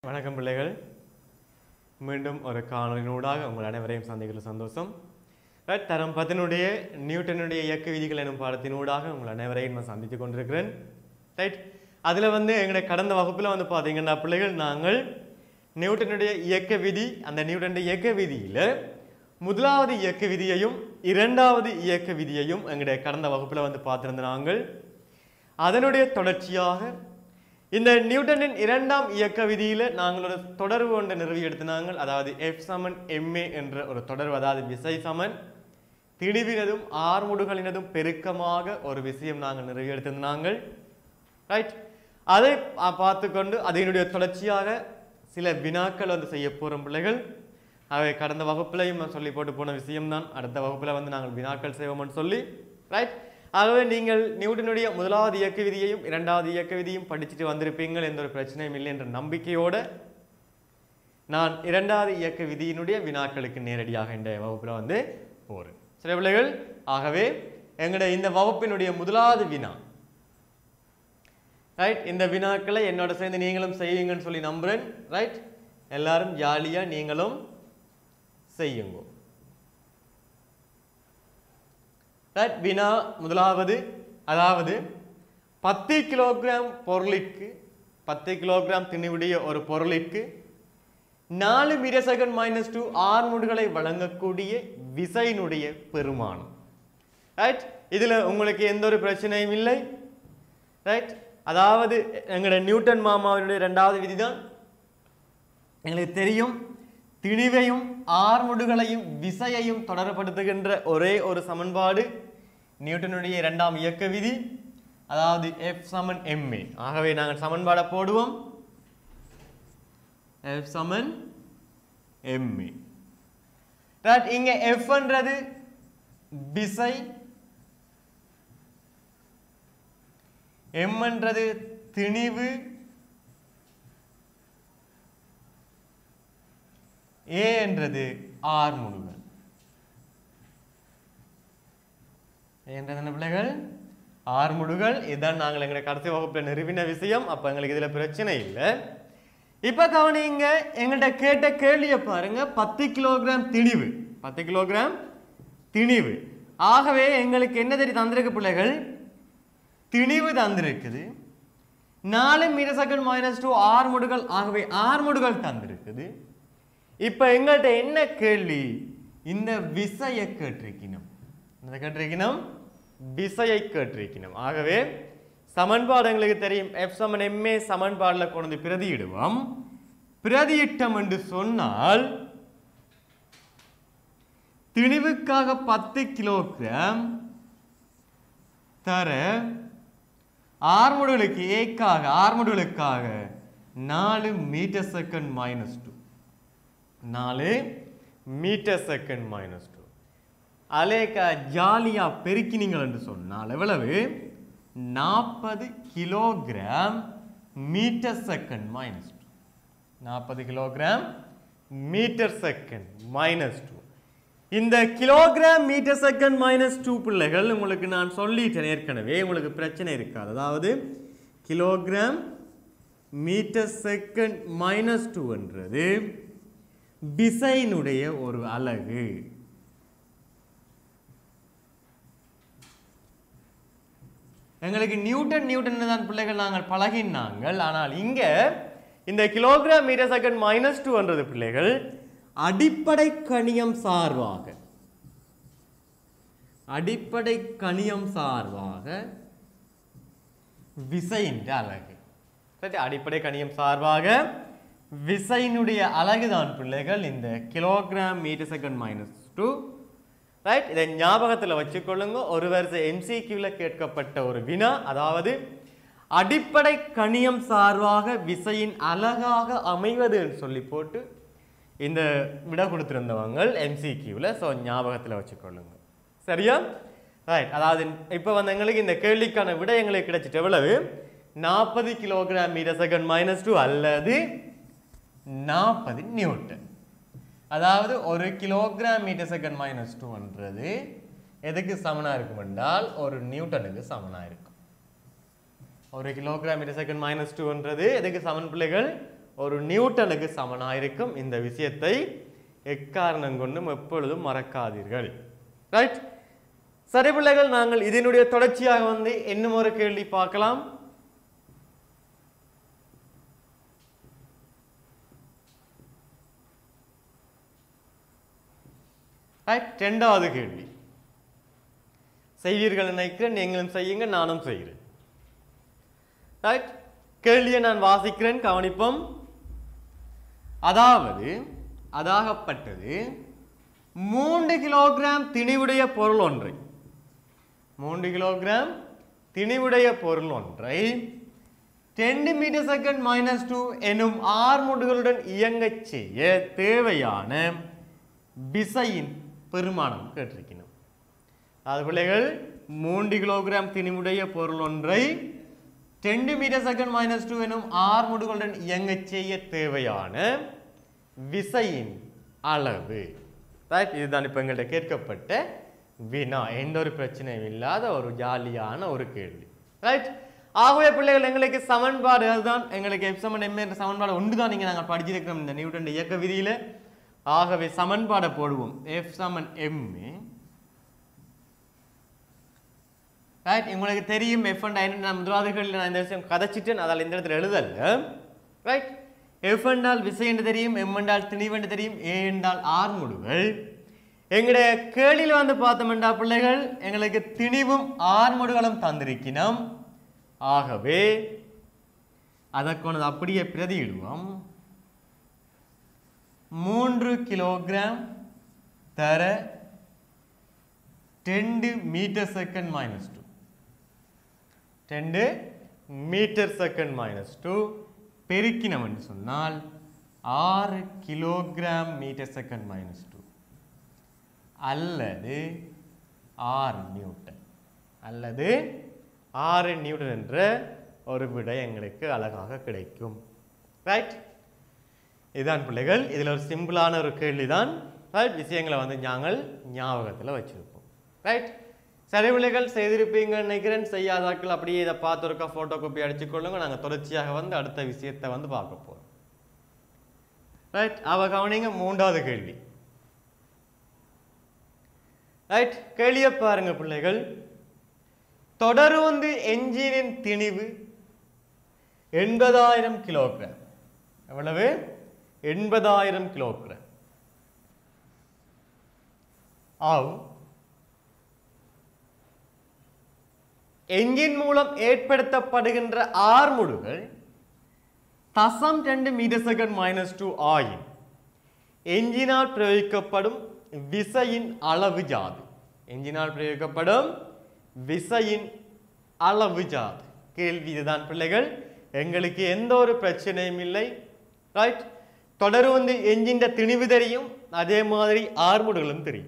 வணக்கம் பிள்ளைகள் மீண்டும் ஒரு காணொலினூடாக உங்கள் அனைவரையும் சந்திக்கிற சந்தோஷம் ரைட் தரம் பத்தினுடைய நியூட்டனுடைய இயக்க விதிகள் எனும் பாடத்தினூடாக உங்கள் அனைவரையும் நான் சந்தித்து கொண்டிருக்கிறேன் ரைட் அதில் வந்து எங்களுடைய கடந்த வகுப்பில் வந்து பார்த்தீங்கன்னா பிள்ளைகள் நாங்கள் நியூட்டனுடைய இயக்க விதி அந்த நியூட்டனுடைய இயக்க விதியில் முதலாவது இயக்க விதியையும் இரண்டாவது இயக்க விதியையும் எங்களுடைய கடந்த வகுப்பில் வந்து பார்த்திருந்த நாங்கள் அதனுடைய தொடர்ச்சியாக இந்த நியூட்டனின் இரண்டாம் இயக்க விதியில நாங்கள் ஒரு தொடர்பு ஒன்றை நிறுவி எடுத்தினாங்கள் அதாவது எஃப் சமன் எம்ஏ என்ற ஒரு தொடர்பு அதாவது விசை சமன் திணிவினதும் ஆர்முடுகளினதும் பெருக்கமாக ஒரு விஷயம் நாங்கள் நிறுவி எடுத்திருந்தாங்கள் ரைட் அதை பா- பார்த்துக்கொண்டு அதனுடைய தொடர்ச்சியாக சில வினாக்கள் வந்து செய்ய போகிறோம் பிள்ளைகள் அவை கடந்த வகுப்புலையும் நான் சொல்லி போட்டு போன விஷயம்தான் அடுத்த வகுப்பில் வந்து நாங்கள் வினாக்கள் செய்வோம்னு சொல்லி ரைட் ஆகவே நீங்கள் நியூட்டனுடைய முதலாவது இயக்க விதியையும் இரண்டாவது இயக்க விதியும் படிச்சுட்டு வந்திருப்பீங்கள் எந்த ஒரு பிரச்சனையும் இல்லை என்ற நம்பிக்கையோட நான் இரண்டாவது இயக்க விதியினுடைய வினாக்களுக்கு நேரடியாக இந்த வகுப்பில் வந்து போகிறேன் சில பிள்ளைகள் ஆகவே எங்களுடைய இந்த வகுப்பினுடைய முதலாவது வினா ரைட் இந்த வினாக்களை என்னோட சேர்ந்து நீங்களும் செய்வீங்கன்னு சொல்லி நம்புறேன் ரைட் எல்லாரும் ஜாலியாக நீங்களும் செய்யுங்க ரைட் வினா முதலாவது அதாவது பத்து கிலோகிராம் பொருளிற்கு பத்து கிலோகிராம் திணிவுடைய ஒரு பொருளிற்கு நாலு மீட்டர் செகண்ட் மைனஸ் டூ ஆர்முடுகளை வழங்கக்கூடிய விசையினுடைய பெருமானம் ரைட் இதில் உங்களுக்கு எந்த ஒரு பிரச்சனையும் இல்லை ரைட் அதாவது எங்களோட நியூட்டன் மாமாவினுடைய ரெண்டாவது விதிதான் எங்களுக்கு தெரியும் திணிவையும் ஆர்முடுகளையும் விசையையும் தொடர்படுத்துகின்ற ஒரே ஒரு சமன்பாடு நியூட்டனுடைய இரண்டாம் இயக்க விதி அதாவது எஃப் சமன் எம்ஏ ஆகவே நாங்கள் சமன்பாடை போடுவோம் எஃப் சமன் எம்ஏ ரைட் இங்க எஃப்ன்றது விசை எம்ன்றது திணிவு ஏ என்றது ஆர் முழுகள் என்றது என்ன பிள்ளைகள் ஆர் முடுகள் இதுதான் நாங்கள் எங்களுடைய கடைசி வகுப்பில் நிறுவின விஷயம் அப்போ எங்களுக்கு இதில் பிரச்சனை இல்லை இப்போ கவனிங்க எங்கள்கிட்ட கேட்ட கேள்வியை பாருங்க பத்து கிலோகிராம் திணிவு பத்து கிலோகிராம் திணிவு ஆகவே எங்களுக்கு என்ன தெரியும் தந்திருக்கு பிள்ளைகள் திணிவு தந்திருக்குது நாலு மீட்டர் செகண்ட் மைனஸ் டூ ஆறு முடுகள் ஆகவே ஆறு முடுகள் தந்திருக்குது இப்போ எங்கள்கிட்ட என்ன கேள்வி இந்த விசையை கேட்டிருக்கணும் இந்த கேட்டிருக்கணும் விசையை கேட்டிருக்கணும் ஆகவே சமன்பாடு எங்களுக்கு தெரியும் எஃப் சமன் எம்ஏ சமன்பாடில் கொண்டு வந்து பிரதியிடுவோம் பிரதியிட்டம் என்று சொன்னால் திணிவுக்காக பத்து கிலோகிராம் தர ஆர்முடுகளுக்கு ஏக்காக ஆர்முடுகளுக்காக நாலு மீட்டர் செகண்ட் மைனஸ் டூ நாலு மீட்டர் செகண்ட் மைனஸ் டூ அலேக்கா ஜாலியா பெருக்கினீங்கள் என்று சொன்னால் எவ்வளவு நாற்பது kilogram metre second minus two நாற்பது kilogram metre second minus two இந்த kilogram metre second minus two பிள்ளைகள் உங்களுக்கு நான் சொல்லிட்டேன் ஏற்கனவே உங்களுக்கு பிரச்சனை இருக்காது அதாவது கிலோகிராம் மீட்டர் செகண்ட் மைனஸ் டூன்றது விசையினுடைய ஒரு அலகு எங்களுக்கு நியூட்டன் நியூட்டன் தான் பிள்ளைகள் நாங்கள் பழகினாங்கள் ஆனால் இங்க இந்த கிலோகிராம் மீட்டர் செகண்ட் மைனஸ் டூன்றது பிள்ளைகள் அடிப்படை கணியம் சார்பாக அடிப்படை கணியம் சார்பாக விசையின் அலகு சரி அடிப்படை கணியம் சார்பாக விசையினுடைய அலகுதான் பிள்ளைகள் இந்த kilogram metre second minus two right இதை ஞாபகத்தில் வச்சுக்கொள்ளுங்க ஒரு வரிசை எம்சிக்யூவில் கேட்கப்பட்ட ஒரு வினா அதாவது அடிப்படை கணியம் சார்பாக விசையின் அலகாக அமைவதுன்னு சொல்லி போட்டு இந்த விட கொடுத்துருந்தவங்க எம்சிக்யூவில் ஸோ ஞாபகத்தில் வச்சுக்கொள்ளுங்க சரியா ரைட் அதாவது இப்போ வந்து எங்களுக்கு இந்த கேள்விக்கான விட எங்களுக்கு கிடைச்சிட்டு எவ்வளவு நாற்பது kilogram metre second minus two அல்லது நாற்பது நியூட்டன் அதாவது ஒரு கிலோகிராம் மீட்டர் செகண்ட் மைனஸ் டூன்றது எதுக்கு சமனாக இருக்கும் என்றால் ஒரு நியூட்டனுக்கு சமனாக இருக்கும் ஒரு கிலோகிராம் மீட்டர் செகண்ட் மைனஸ் டூன்றது எதுக்கு சமன் பிள்ளைகள் ஒரு நியூட்டனுக்கு சமனாக இருக்கும் இந்த விஷயத்தை எக்காரணம் கொண்டும் எப்பொழுதும் மறக்காதீர்கள் ரைட் சரி பிள்ளைகள் நாங்கள் இதனுடைய தொடர்ச்சியாக வந்து இன்னும் ஒரு கேள்வி பார்க்கலாம் ரைட் ரெண்டாவது கேள்வி செய்வீர்கள் நினைக்கிறேன் நீங்களும் செய்யுங்க நானும் செய்கிறேன் ரைட் கேள்வியை நான் வாசிக்கிறேன் கவனிப்போம் அதாவது அதாகப்பட்டது மூன்று கிலோகிராம் திணிவுடைய பொருள் ஒன்றை மூன்று கிலோகிராம் திணிவுடைய பொருள் ஒன்றை ten metre second minus two எனும் ஆர்முடுகளுடன் இயங்கச் செய்ய தேவையான விசையின் பெருமானம் கேட்டிருக்கணும் அது பிள்ளைகள் மூன்று கிலோகிராம் திணிவுடைய பொருள் ஒன்றை ten metre second minus two எனும் ஆர்முடுகளுடன் இயங்கச் செய்ய தேவையான விசையின் அளவு ரைட் இதுதான் இப்போ எங்கள்கிட்ட கேட்கப்பட்ட வினா எந்த ஒரு பிரச்சனையும் இல்லாத ஒரு ஜாலியான ஒரு கேள்வி ரைட் ஆகவே பிள்ளைகள் எங்களுக்கு சமன்பாடு அதுதான் எங்களுக்கு எஃப் சமன் எம் என்ற சமன்பாடு ஒன்று தான் நீங்கள் நாங்கள் படிச்சிருக்கிறோம் இந்த நியூட்டன் இயக்க விதியில் ஆகவே சமன்பாடை போடுவோம் எஃப் சமன் எம் ரைட் உங்களுக்கு தெரியும் எஃப் அண்ட் ஐன் நான் முதலாவது கேள்வியில் நான் இந்த விஷயம் கதைச்சிட்டேன் அதால் இந்த இடத்துல எழுதல ரைட் எஃப் என்றால் விசை என்று தெரியும் எம் என்றால் திணிவு என்று தெரியும் ஏ என்றால் ஆர்முடுகள் எங்களுடைய கேள்வியில் வந்து பார்த்தோம்டா பிள்ளைகள் எங்களுக்கு திணிவும் ஆர்முடுகளும் தந்திருக்கணும் ஆகவே அதற்கொண்டு அப்படியே பிரதியிடுவோம் மூன்று கிலோகிராம் தர ten metre second minus two ten metre second minus two பெருக்கினம் என்று சொன்னால் ஆறு kilogram metre second minus two அல்லது ஆறு நியூட்டன் அல்லது ஆறு நியூட்டன் என்ற ஒரு விடை எங்களுக்கு அழகாக கிடைக்கும் ரைட் இதுதான் பிள்ளைகள் இதில் ஒரு சிம்பிளான ஒரு கேள்வி தான் ரைட் விஷயங்களை வந்து நாங்கள் ஞாபகத்தில் வச்சுருப்போம் ரைட் சரி பிள்ளைகள் செய்திருப்பீங்கன்னு நினைக்கிறேன் செய்யாதாக்கள் அப்படியே இதை பார்த்து ஒருக்கா ஃபோட்டோ காப்பி அடிச்சுக்கொள்ளுங்க நாங்கள் தொடர்ச்சியாக வந்து அடுத்த விஷயத்தை வந்து பார்க்க போகிறோம் ரைட் அவ கவனிங்க மூன்றாவது கேள்வி ரைட் கேள்வியை பாருங்க பிள்ளைகள் தொடருந்து என்ஜினின் திணிவு எண்பதாயிரம் கிலோகிராம் எவ்வளவு எண்பதாயிரம் கிலோகிராம் ஆகும் என்ஜின் மூலம் ஏற்படுத்தப்படுகின்ற ஆர்முடுகள் தசம் ரெண்டு மீட்டர் செகண்ட் மைனஸ் டூ ஆயின் என்ஜினால் பிரயோகிக்கப்படும் விசையின் அளவு ஜாது என்ஜினால் பிரயோகிக்கப்படும் விசையின் அளவு ஜாது கேள்வி இதுதான் பிள்ளைகள் எங்களுக்கு எந்த ஒரு பிரச்சனையும் இல்லை ரைட் தொடர் வந்து என்ஜின் திணிவு தெரியும் அதே மாதிரி ஆர்முடுகளும் தெரியும்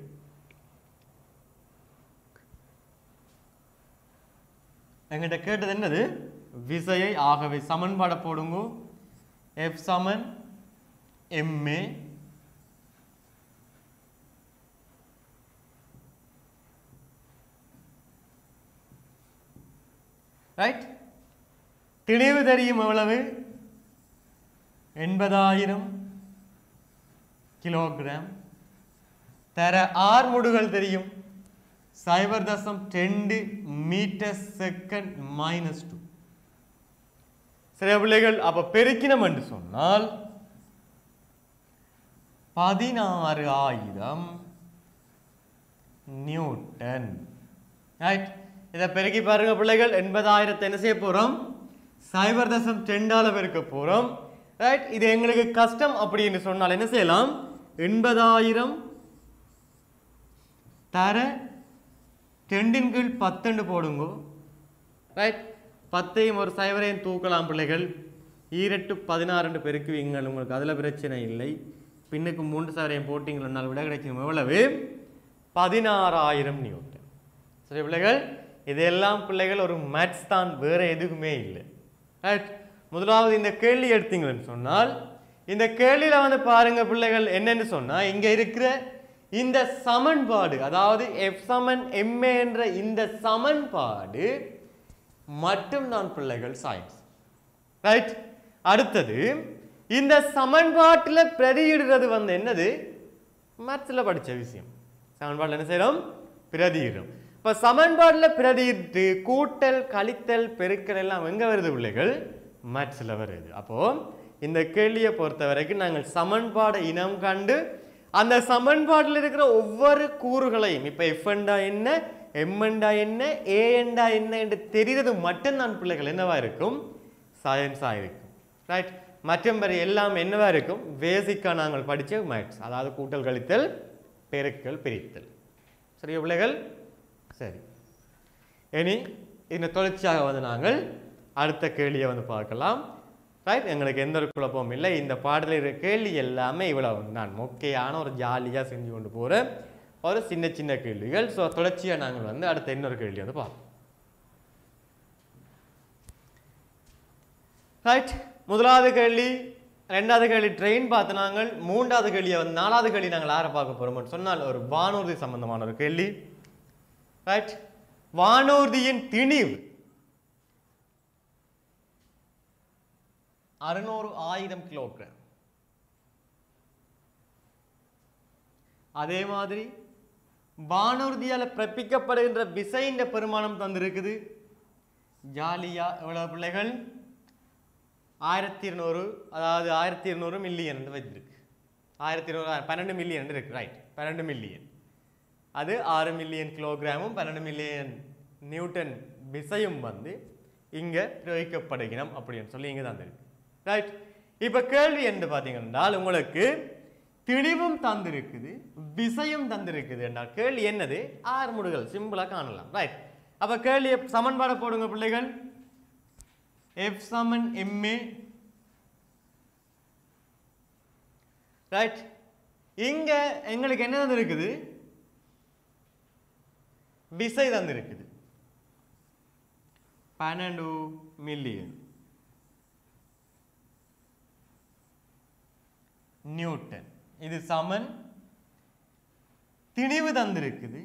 எங்கிட்ட கேட்டது என்னது விசையை ஆகவே சமன்பாடை போடுங்க எஃப் சமன் எம்ஏ ரைட் திணிவு தெரியும் எவ்வளவு எண்பதாயிரம் கிலோகிராம் தர ஆர்முடுகள் தெரியும் சைபர் தசம் ரெண்டு மீட்டர் செகண்ட் மைனஸ் டூ சில பிள்ளைகள் அப்ப பெருக்கினம் என்று சொன்னால் பதினாறு ஆயிரம் நியூட்டன் ரைட் இதை பெருக்கி பாருங்க பிள்ளைகள் எண்பதாயிரத்தை என்ன செய்ய போறோம் சைபர் தசம் ரெண்டால பெருக்க போறோம் ரைட் இது எங்களுக்கு கஷ்டம் அப்படின்னு சொன்னால் என்ன செய்யலாம் எண்பதாயிரம் தர ரெண்டின் கீழ் பத்துண்டு போடுங்கோ ரைட் பத்தையும் ஒரு சைவரையும் தூக்கலாம் பிள்ளைகள் ஈரெட்டு பதினாறுண்டு பெருக்குவீங்கள் உங்களுக்கு அதில் பிரச்சனை இல்லை பின்னுக்கு மூன்று சவரையும் போட்டிங்கள்னால் விட கிடைக்கும் எவ்வளவு பதினாறாயிரம் நியூட்டன் சரி பிள்ளைகள் இதெல்லாம் பிள்ளைகள் ஒரு மேத்ஸ் தான் வேற எதுவுமே இல்லை ரைட் முதலாவது இந்த கேள்வி எடுத்தீங்கன்னு சொன்னால் இந்த கேள்வியில வந்து பாருங்க பிள்ளைகள் என்னன்னு சொன்னா இங்க இருக்கிற இந்த சமன்பாடு அதாவது எஃப் சமன் எம்ஏ என்ற இந்த சமன்பாடு மட்டும்தான் பிள்ளைகள் சயின்ஸ் ரைட் அடுத்தது இந்த சமன்பாட்டில் பிரதியிடுறது வந்து என்னது மேத்ஸில் படிச்ச விஷயம் சமன்பாட்டில் என்ன செய்யறோம் பிரதியிடும் இப்போ சமன்பாட்டில் பிரதியிட்டு கூட்டல் கழித்தல் பெருக்கல் எல்லாம் எங்கே வருது பிள்ளைகள் மேத்ஸில் வருது அப்போ இந்த கேள்வியை பொறுத்த வரைக்கும் நாங்கள் சமன்பாடை இனம் கண்டு அந்த சமன்பாட்டில் இருக்கிற ஒவ்வொரு கூறுகளையும் இப்போ எஃப்எண்டா என்ன எம்எண்டா என்ன ஏஎண்டா என்ன என்று தெரிகிறது மட்டும்தான் பிள்ளைகள் என்னவா இருக்கும் சயின்ஸாக இருக்கும் ரைட் மற்றபடி எல்லாம் என்னவா இருக்கும் பேசிக்காக நாங்கள் படித்த மேத்ஸ் அதாவது கூட்டல் கழித்தல் பெருக்கல் பிரித்தல் சரியா பிள்ளைகள் சரி இனி இந்த தொடர்ச்சியாக வந்து நாங்கள் அடுத்த கேள்வியை வந்து பார்க்கலாம் ரைட் எங்களுக்கு எந்த ஒரு குழப்பமும் இல்லை இந்த பாடலில் இருக்கிற கேள்வி எல்லாமே இவ்வளவு நான் மொக்கையான ஒரு ஜாலியாக செஞ்சு கொண்டு போகிற ஒரு சின்ன சின்ன கேள்விகள் ஸோ தொடர்ச்சியாக நாங்கள் வந்து அடுத்த இன்னொரு கேள்வி வந்து பார்ப்போம் ரைட் முதலாவது கேள்வி ரெண்டாவது கேள்வி ட்ரெயின் பார்த்து நாங்கள் மூன்றாவது கேள்வியை வந்து நாலாவது கேள்வி நாங்கள் யாரை பார்க்க போகிறோம்னு சொன்னால் ஒரு வானூர்தி சம்பந்தமான ஒரு கேள்வி ரைட் வானூர்தியின் திணிவு அறுநூறு ஆயிரம் கிலோகிராம் அதே மாதிரி வானூர்தியால் பிறப்பிக்கப்படுகின்ற விசைன்ற பெருமானம் தந்திருக்குது ஜாலியா எவ்வளவு பிள்ளைகள் ஆயிரத்தி இருநூறு அதாவது ஆயிரத்தி இருநூறு மில்லியன் வச்சிருக்கு ஆயிரத்தி இருநூறு பன்னெண்டு மில்லியன் இருக்கு ரைட் பன்னெண்டு மில்லியன் அது ஆறு மில்லியன் கிலோகிராமும் பன்னெண்டு மில்லியன் நியூட்டன் விசையும் வந்து இங்கே பிரயோகிக்கப்படுகிறோம் அப்படின்னு சொல்லி இங்கே தந்திருக்கு ரைட் இப்போ கேள்வி என்று பார்த்தீங்கன்னா உங்களுக்கு திணிவும் தந்திருக்குது விசையும் தந்திருக்குது என்றால் கேள்வி என்னது ஆறு முடுகள் சிம்பிளாக காணலாம் ரைட் அப்போ கேள்வி சமன்பாடை போடுங்க பிள்ளைகள் எஃப் சமன் எம்ஏ ரைட் இங்க எங்களுக்கு என்ன தந்திருக்குது விசை தந்திருக்குது பன்னெண்டு மில்லியன் நியூட்டன் இது சமன் திணிவு தந்திருக்குது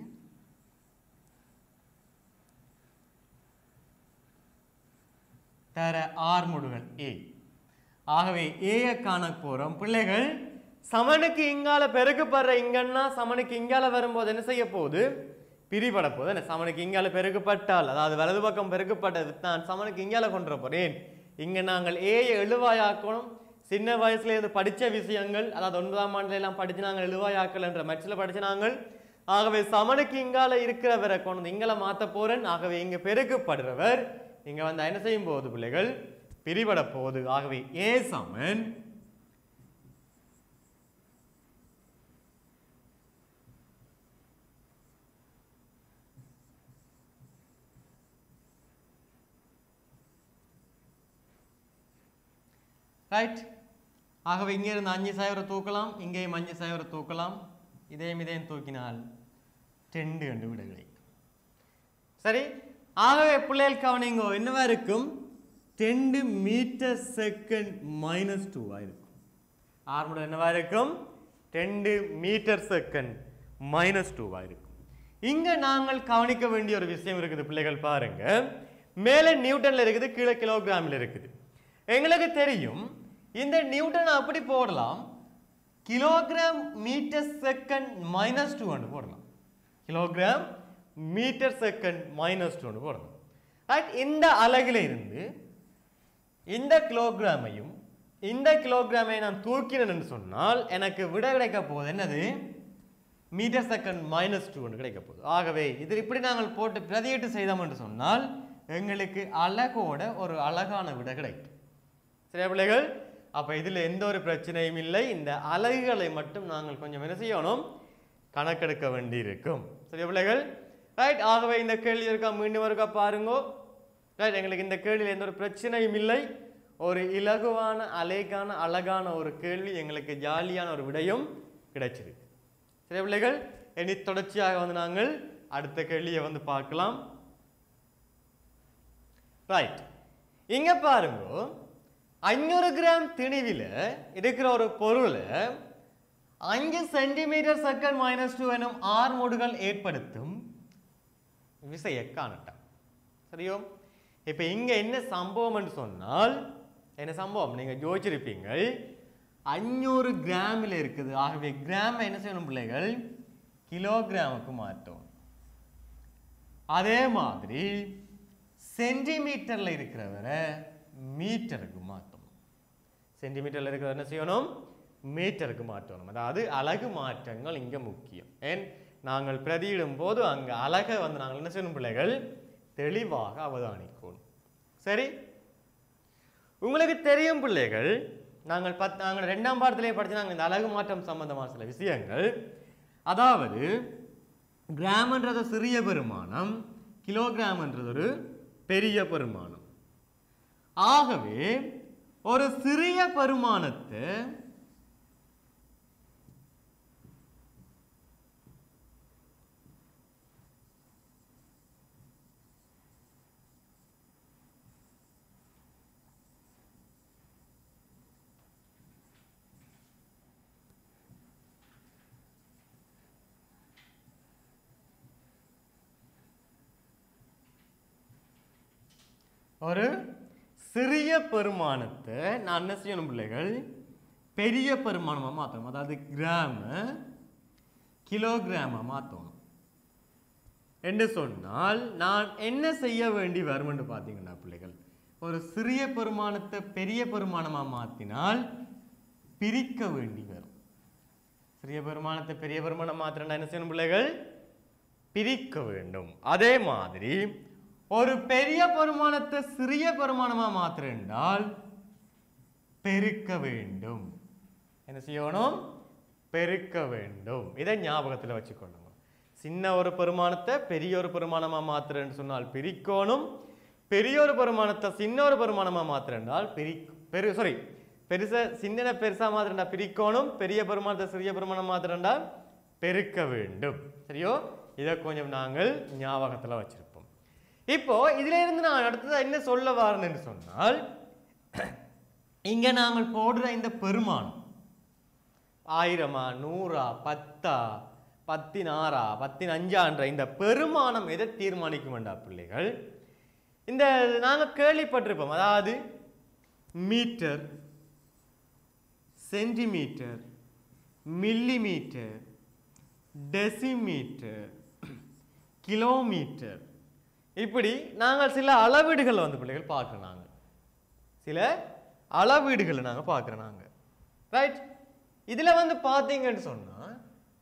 தர ஆர்முடுகள் ஏ ஆகவே ஏயை காண போறோம் பிள்ளைகள் சமனுக்கு இங்கால பெருக்கப்படுற இங்கன்னா சமனுக்கு இங்கால வரும்போது என்ன செய்ய போகுது பிரிபட போகுது என்ன சமனுக்கு இங்கால பெருக்கப்பட்டால் அதாவது வலது பக்கம் பெருக்கப்பட்டது நான் சமனுக்கு இங்கால கொண்டு போறேன் இங்க நாங்கள் ஏயை எழுவாயாக்கணும் சின்ன வயசுல இருந்து படிச்ச விஷயங்கள் அதாவது ஒன்பதாம் ஆண்டுல எல்லாம் படிச்சு நாங்கள் எழுவாயாக்கல் என்ற மச்சில் படிச்சு நாங்கள் ஆகவே சமனுக்கு இங்கால இருக்கிறவரை கொண்டு வந்து இங்கால மாத்த போறேன் ஆகவே இங்க பெருக்கப்படுறவர் இங்க வந்து என்ன செய்யும் போகுது பிள்ளைகள் பிரிபட போகுது ஆகவே ஏ சமன் ரைட் ஆகவே இங்கே இருந்து அஞ்சு சைவரை தூக்கலாம் இங்கேயும் அஞ்சு சைவரை தூக்கலாம் இதையும் இதையும் தூக்கினால் ரெண்டு கண்டு விட கிடைக்கும் சரி ஆகவே பிள்ளைகள் கவனிங்கோ என்னவா இருக்கும் ரெண்டு மீட்டர் செகண்ட் மைனஸ் டூவா இருக்கும் ஆர்முடன் என்னவா இருக்கும் ரெண்டு மீட்டர் செகண்ட் மைனஸ் டூவா இருக்கும் இங்க நாங்கள் கவனிக்க வேண்டிய ஒரு விஷயம் இருக்குது பிள்ளைகள் பாருங்க மேலே நியூட்டன்ல இருக்குது கீழே கிலோகிராமில் இருக்குது எங்களுக்கு தெரியும் இந்த நியூட்டன் அப்படி போடலாம் kilogram metre second minus two போடலாம் kilogram metre second minus two போடலாம் ரைட் இந்த அலகில் இருந்து இந்த கிலோகிராமையும் இந்த கிலோகிராமை நான் தூக்கினேன் என்று சொன்னால் எனக்கு விட கிடைக்க போகுது என்னது மீட்டர் செகண்ட் மைனஸ் டூ கிடைக்க போகுது ஆகவே இது இப்படி நாங்கள் போட்டு பிரதியீட்டு செய்தோம் என்று சொன்னால் எங்களுக்கு அழகோட ஒரு அழகான விட கிடைக்கும் சரியா பிள்ளைகள் அப்போ இதில் எந்த ஒரு பிரச்சனையும் இல்லை இந்த அலகுகளை மட்டும் நாங்கள் கொஞ்சம் என்ன செய்யணும் கணக்கெடுக்க வேண்டியிருக்கும் சரியா பிள்ளைகள் ரைட் ஆகவே இந்த கேள்வி இருக்கா மீண்டும் இருக்கா பாருங்கோ ரைட் எங்களுக்கு இந்த கேள்வியில் எந்த ஒரு பிரச்சனையும் இல்லை ஒரு இலகுவான அலைக்கான அழகான ஒரு கேள்வி எங்களுக்கு ஜாலியான ஒரு விடையும் கிடைச்சிருக்கு சரி பிள்ளைகள் இனி தொடர்ச்சியாக வந்து நாங்கள் அடுத்த கேள்வியை வந்து பார்க்கலாம் ரைட் இங்க பாருங்க அஞ்சூறு கிராம் திணிவில் இருக்கிற ஒரு பொருளை அஞ்சு சென்டிமீட்டர் செகண்ட் மைனஸ் டூ எனும் ஆர் மோடுகள் ஏற்படுத்தும் விசையை காணட்டும் சரியோ இப்போ இங்க என்ன சம்பவம்னு சொன்னால் என்ன சம்பவம் நீங்க யோசிச்சிருப்பீங்க அஞ்சூறு கிராமில் இருக்குது ஆகவே கிராம் என்ன செய்யணும் பிள்ளைகள் கிலோகிராமுக்கு மாற்றணும் அதே மாதிரி சென்டிமீட்டர்ல இருக்கிறவரை மீட்டருக்கு மாற்றணும் சென்டிமீட்டர்ல இருக்கிற என்ன செய்யணும் மீட்டருக்கு மாற்றணும் அதாவது அலகு மாற்றங்கள் இங்க முக்கியம் ஏன் நாங்கள் பிரதியிடும் போது அங்க அழகை வந்து நாங்கள் என்ன செய்யணும் பிள்ளைகள் தெளிவாக அவதானிக்கணும் சரி உங்களுக்கு தெரியும் பிள்ளைகள் நாங்கள் பத் நாங்கள் ரெண்டாம் பாடத்திலே படிச்சு நாங்கள் இந்த அழகு மாற்றம் சம்பந்தமான சில விஷயங்கள் அதாவது கிராம்ன்றது சிறிய பெருமானம் கிலோகிராம்ன்றது ஒரு பெரிய பெருமானம் ஆகவே ஒரு சிறிய பெருமானத்தை ஒரு சிறிய பெருமானத்தை நான் என்ன செய்யணும் பிள்ளைகள் பெரிய பெருமானமாக மாற்றணும் அதாவது கிராம கிலோகிராமாக மாற்றணும் என்று சொன்னால் நான் என்ன செய்ய வேண்டி வரும்னு பார்த்தீங்கன்னா பிள்ளைகள் ஒரு சிறிய பெருமானத்தை பெரிய பெருமானமாக மாற்றினால் பிரிக்க வேண்டி வரும் சிறிய பெருமானத்தை பெரிய பெருமானம் மாத்திரம்னா என்ன செய்யணும் பிள்ளைகள் பிரிக்க வேண்டும் அதே மாதிரி ஒரு பெரிய பெருமானத்தை சிறிய பெருமானமா மாத்திரண்டால் பெருக்க வேண்டும் என்ன செய்யணும் பெருக்க வேண்டும் இதை ஞாபகத்தில் வச்சுக்கொள்ளுங்க சின்ன ஒரு பெருமானத்தை பெரிய ஒரு பெருமானமா மாத்திரன்னு சொன்னால் பிரிக்கணும் பெரிய ஒரு பெருமானத்தை சின்ன ஒரு பெருமானமா மாத்திரண்டால் பிரி பெரு சாரி பெருசா சின்ன பெருசா மாத்திரண்டா பிரிக்கணும் பெரிய பெருமானத்தை சிறிய பெருமானம் மாத்திரண்டா பெருக்க வேண்டும் சரியோ இதை கொஞ்சம் நாங்கள் ஞாபகத்தில் வச்சிருப்போம் இப்போ இதுல இருந்து நான் அடுத்ததா என்ன சொல்ல வரேன்னு சொன்னால் இங்க நாங்கள் போடுற இந்த பெருமானம் ஆயிரமா நூறா பத்தா பத்தினாறா பத்தினஞ்சான்ற இந்த பெருமானம் எதை தீர்மானிக்கும் வேண்டா பிள்ளைகள் இந்த நாங்க கேள்விப்பட்டிருப்போம் அதாவது metre centimetre millimetre decimetre kilometre இப்படி நாங்கள் சில அளவீடுகளை வந்து பிள்ளைகள் பார்க்குறோம் நாங்கள் சில அளவீடுகளை நாங்கள் பார்க்குறோம் நாங்கள் ரைட் இதில் வந்து பார்த்தீங்கன்னு சொன்னால்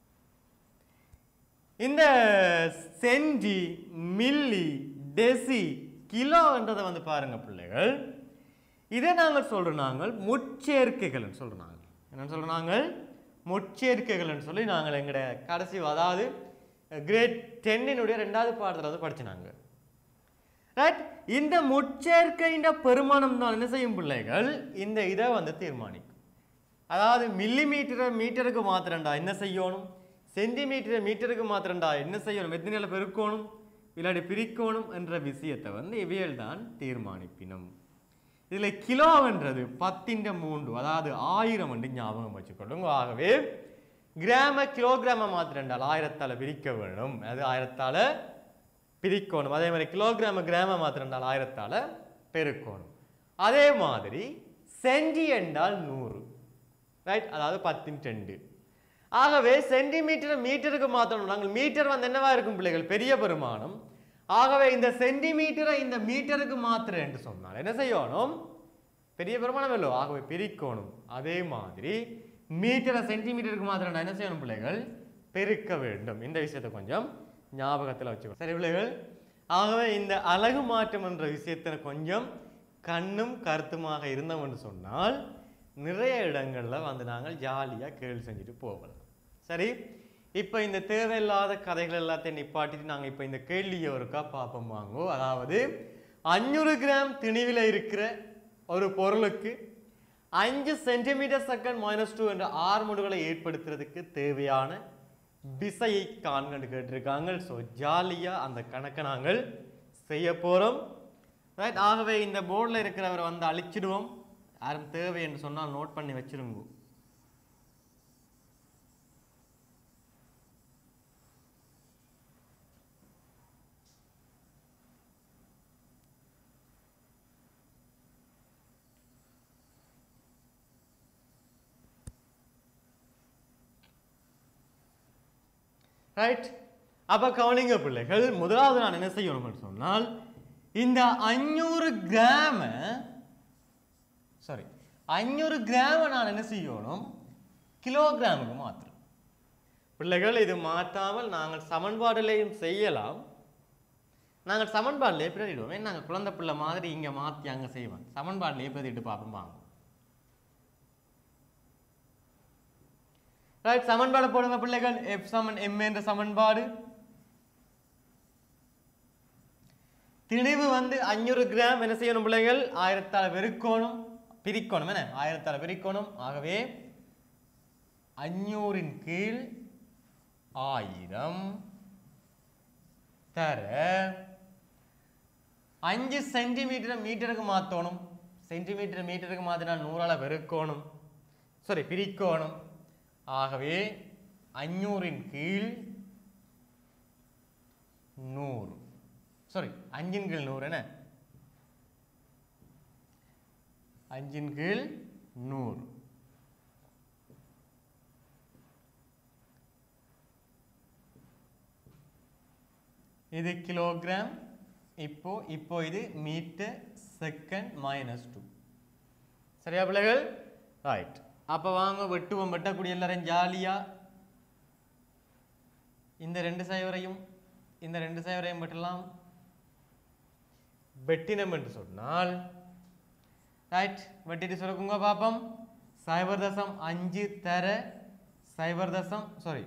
இந்த சென்டி மில்லி டெசி கிலோன்றதை வந்து பாருங்க பிள்ளைகள் இதை நாங்கள் சொல்றோம் நாங்கள் முச்சேர்க்கைகள்னு சொல்றோம் நாங்கள் என்னன்னு சொல்றோம் நாங்கள் முச்சேர்க்கைகள்னு சொல்லி நாங்கள் எங்களுடைய கடைசி அதாவது கிரேட் டென்னினுடைய ரெண்டாவது பாடத்தில் வந்து படிச்சினாங்க ரைட் இந்த முச்சேர்க்கையின் பெருமானம் தான் என்ன செய்யும் பிள்ளைகள் இந்த இதை வந்து தீர்மானிக்கும் அதாவது மில்லி மீட்டரை மீட்டருக்கு மாத்திரண்டா என்ன செய்யணும் சென்டிமீட்டரை மீட்டருக்கு மாத்திரண்டா என்ன செய்யணும் எத்தனை பெருக்கணும் இல்லாட்டி பிரிக்கணும் என்ற விஷயத்தை வந்து இவையல் தான் தீர்மானிப்பினும் இதில் கிலோன்றது பத்தின் மூன்று அதாவது ஆயிரம் என்று ஞாபகம் வச்சுக்கொள்ளுங்க ஆகவே கிராம கிலோகிராம மாத்திரண்டால் ஆயிரத்தால பிரிக்க வேணும் அது ஆயிரத்தால பிரிக்கணும் அதே மாதிரி கிலோகிராம கிராம மாத்திரண்டால் ஆயிரத்தால பெருக்கணும் அதே மாதிரி சென்டி என்றால் நூறு ரைட் அதாவது பத்தின் ரெண்டு ஆகவே சென்டிமீட்டர் மீட்டருக்கு மாற்றணும் நாங்கள் மீட்டர் வந்து என்னவா இருக்கும் பிள்ளைகள் பெரிய பெருமானம் ஆகவே இந்த சென்டிமீட்டரை இந்த மீட்டருக்கு மாத்திரம் என்று சொன்னால் என்ன செய்யணும் பெரிய பெருமானம் இல்லோ ஆகவே பிரிக்கணும் அதே மாதிரி மீட்டரை சென்டிமீட்டருக்கு மாத்திரம் என்ன செய்யணும் பிள்ளைகள் பெருக்க வேண்டும் இந்த விஷயத்தை கொஞ்சம் ஞாபகத்தில் வச்சுக்கணும் சரி பிள்ளைகள் ஆகவே இந்த அழகு மாற்றம் என்ற விஷயத்தை கொஞ்சம் கண்ணும் கருத்துமாக இருந்தோம் என்று சொன்னால் நிறைய இடங்கள்ல வந்து நாங்கள் ஜாலியாக கேள்வி செஞ்சுட்டு போகலாம் சரி இப்போ இந்த தேவையில்லாத கதைகள் எல்லாத்தையும் நிப்பாட்டிட்டு நாங்கள் இப்போ இந்த கேள்வியை ஒருக்கா பார்ப்போம் வாங்கோ அதாவது அஞ்சூறு கிராம் திணிவில் இருக்கிற ஒரு பொருளுக்கு அஞ்சு சென்டிமீட்டர் செகண்ட் மைனஸ் டூ என்ற ஆர்முடுகளை ஏற்படுத்துறதுக்கு தேவையான விசையை காண்கண்டு கேட்டிருக்காங்க ஸோ ஜாலியாக அந்த கணக்கை நாங்கள் செய்ய போகிறோம் ரைட் ஆகவே இந்த போர்டில் இருக்கிறவரை வந்து அழிச்சிடுவோம் யாரும் தேவை என்று சொன்னால் நோட் பண்ணி வச்சிருங்க ரைட் அப்ப கவனிங்க பிள்ளைகள் முதலாவது நான் என்ன செய்யணும்னு சொன்னால் இந்த அஞ்சூறு கிராம சாரி அஞ்சூறு கிராம நான் என்ன செய்யணும் கிலோகிராமுக்கு மாத்திரம் பிள்ளைகள் இது மாற்றாமல் நாங்கள் சமன்பாடுலையும் செய்யலாம் நாங்கள் சமன்பாடுலேயே பிரதிடுவோம் ஏன்னா நாங்கள் குழந்தை பிள்ளை மாதிரி இங்கே மாற்றி அங்கே செய்வோம் சமன்பாடுலேயே பிரதிட்டு பார்ப்போம் வாங்க ரைட் சமன்பாடு போடுங்க பிள்ளைகள் எஃப் சமன் எம் என்ற சமன்பாடு திணிவு வந்து அஞ்சூறு கிராம் என்ன செய்யணும் பிள்ளைகள் ஆயிரத்தால பெருக்கோணும் பிரிக்கோணும் என்ன ஆயிரத்தால பிரிக்கோணும் ஆகவே அஞ்சூறின் கீழ் ஆயிரம் தர அஞ்சு சென்டிமீட்டர் மீட்டருக்கு மாற்றணும் சென்டிமீட்டர் மீட்டருக்கு மாற்றினா நூறால பெருக்கோணும் சாரி பிரிக்கோணும் ஆகவே அஞ்சூறின் கீழ் நூறு சாரி அஞ்சின் கீழ் நூறு என்ன அஞ்சின் கீழ் நூறு இது கிலோகிராம் இப்போ இப்போ இது மீட்டர் செகண்ட் மைனஸ் டூ சரியா பிள்ளைகள் ரைட் அப்போ வாங்க வெட்டுவோம் வெட்டக்கூடிய எல்லாரும் ஜாலியா இந்த ரெண்டு சைவரையும் இந்த ரெண்டு சைவரையும் வெட்டலாம் வெட்டினம் என்று சொன்னால் ரைட் வெட்டிட்டு சொல்லுங்க பாப்போம் சைபர் தசம் அஞ்சு தர சைபர் தசம் சாரி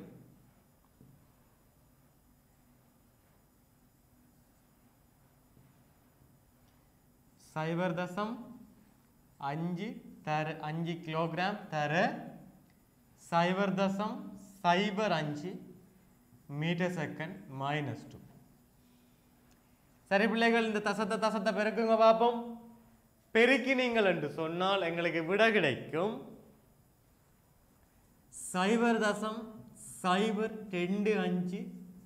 சைபர் தசம் அஞ்சு தர அஞ்சு கிலோகிராம் தர சைபர் தசம் சைபர் அஞ்சு மீட்டர் செகண்ட் மைனஸ் டூ சரி பிள்ளைகள் இந்த தசத்தை தசத்தை பெருக்குங்க பார்ப்போம் பெருக்கினீங்கள் என்று சொன்னால் எங்களுக்கு விட கிடைக்கும் சைபர் தசம் சைபர் ரெண்டு அஞ்சு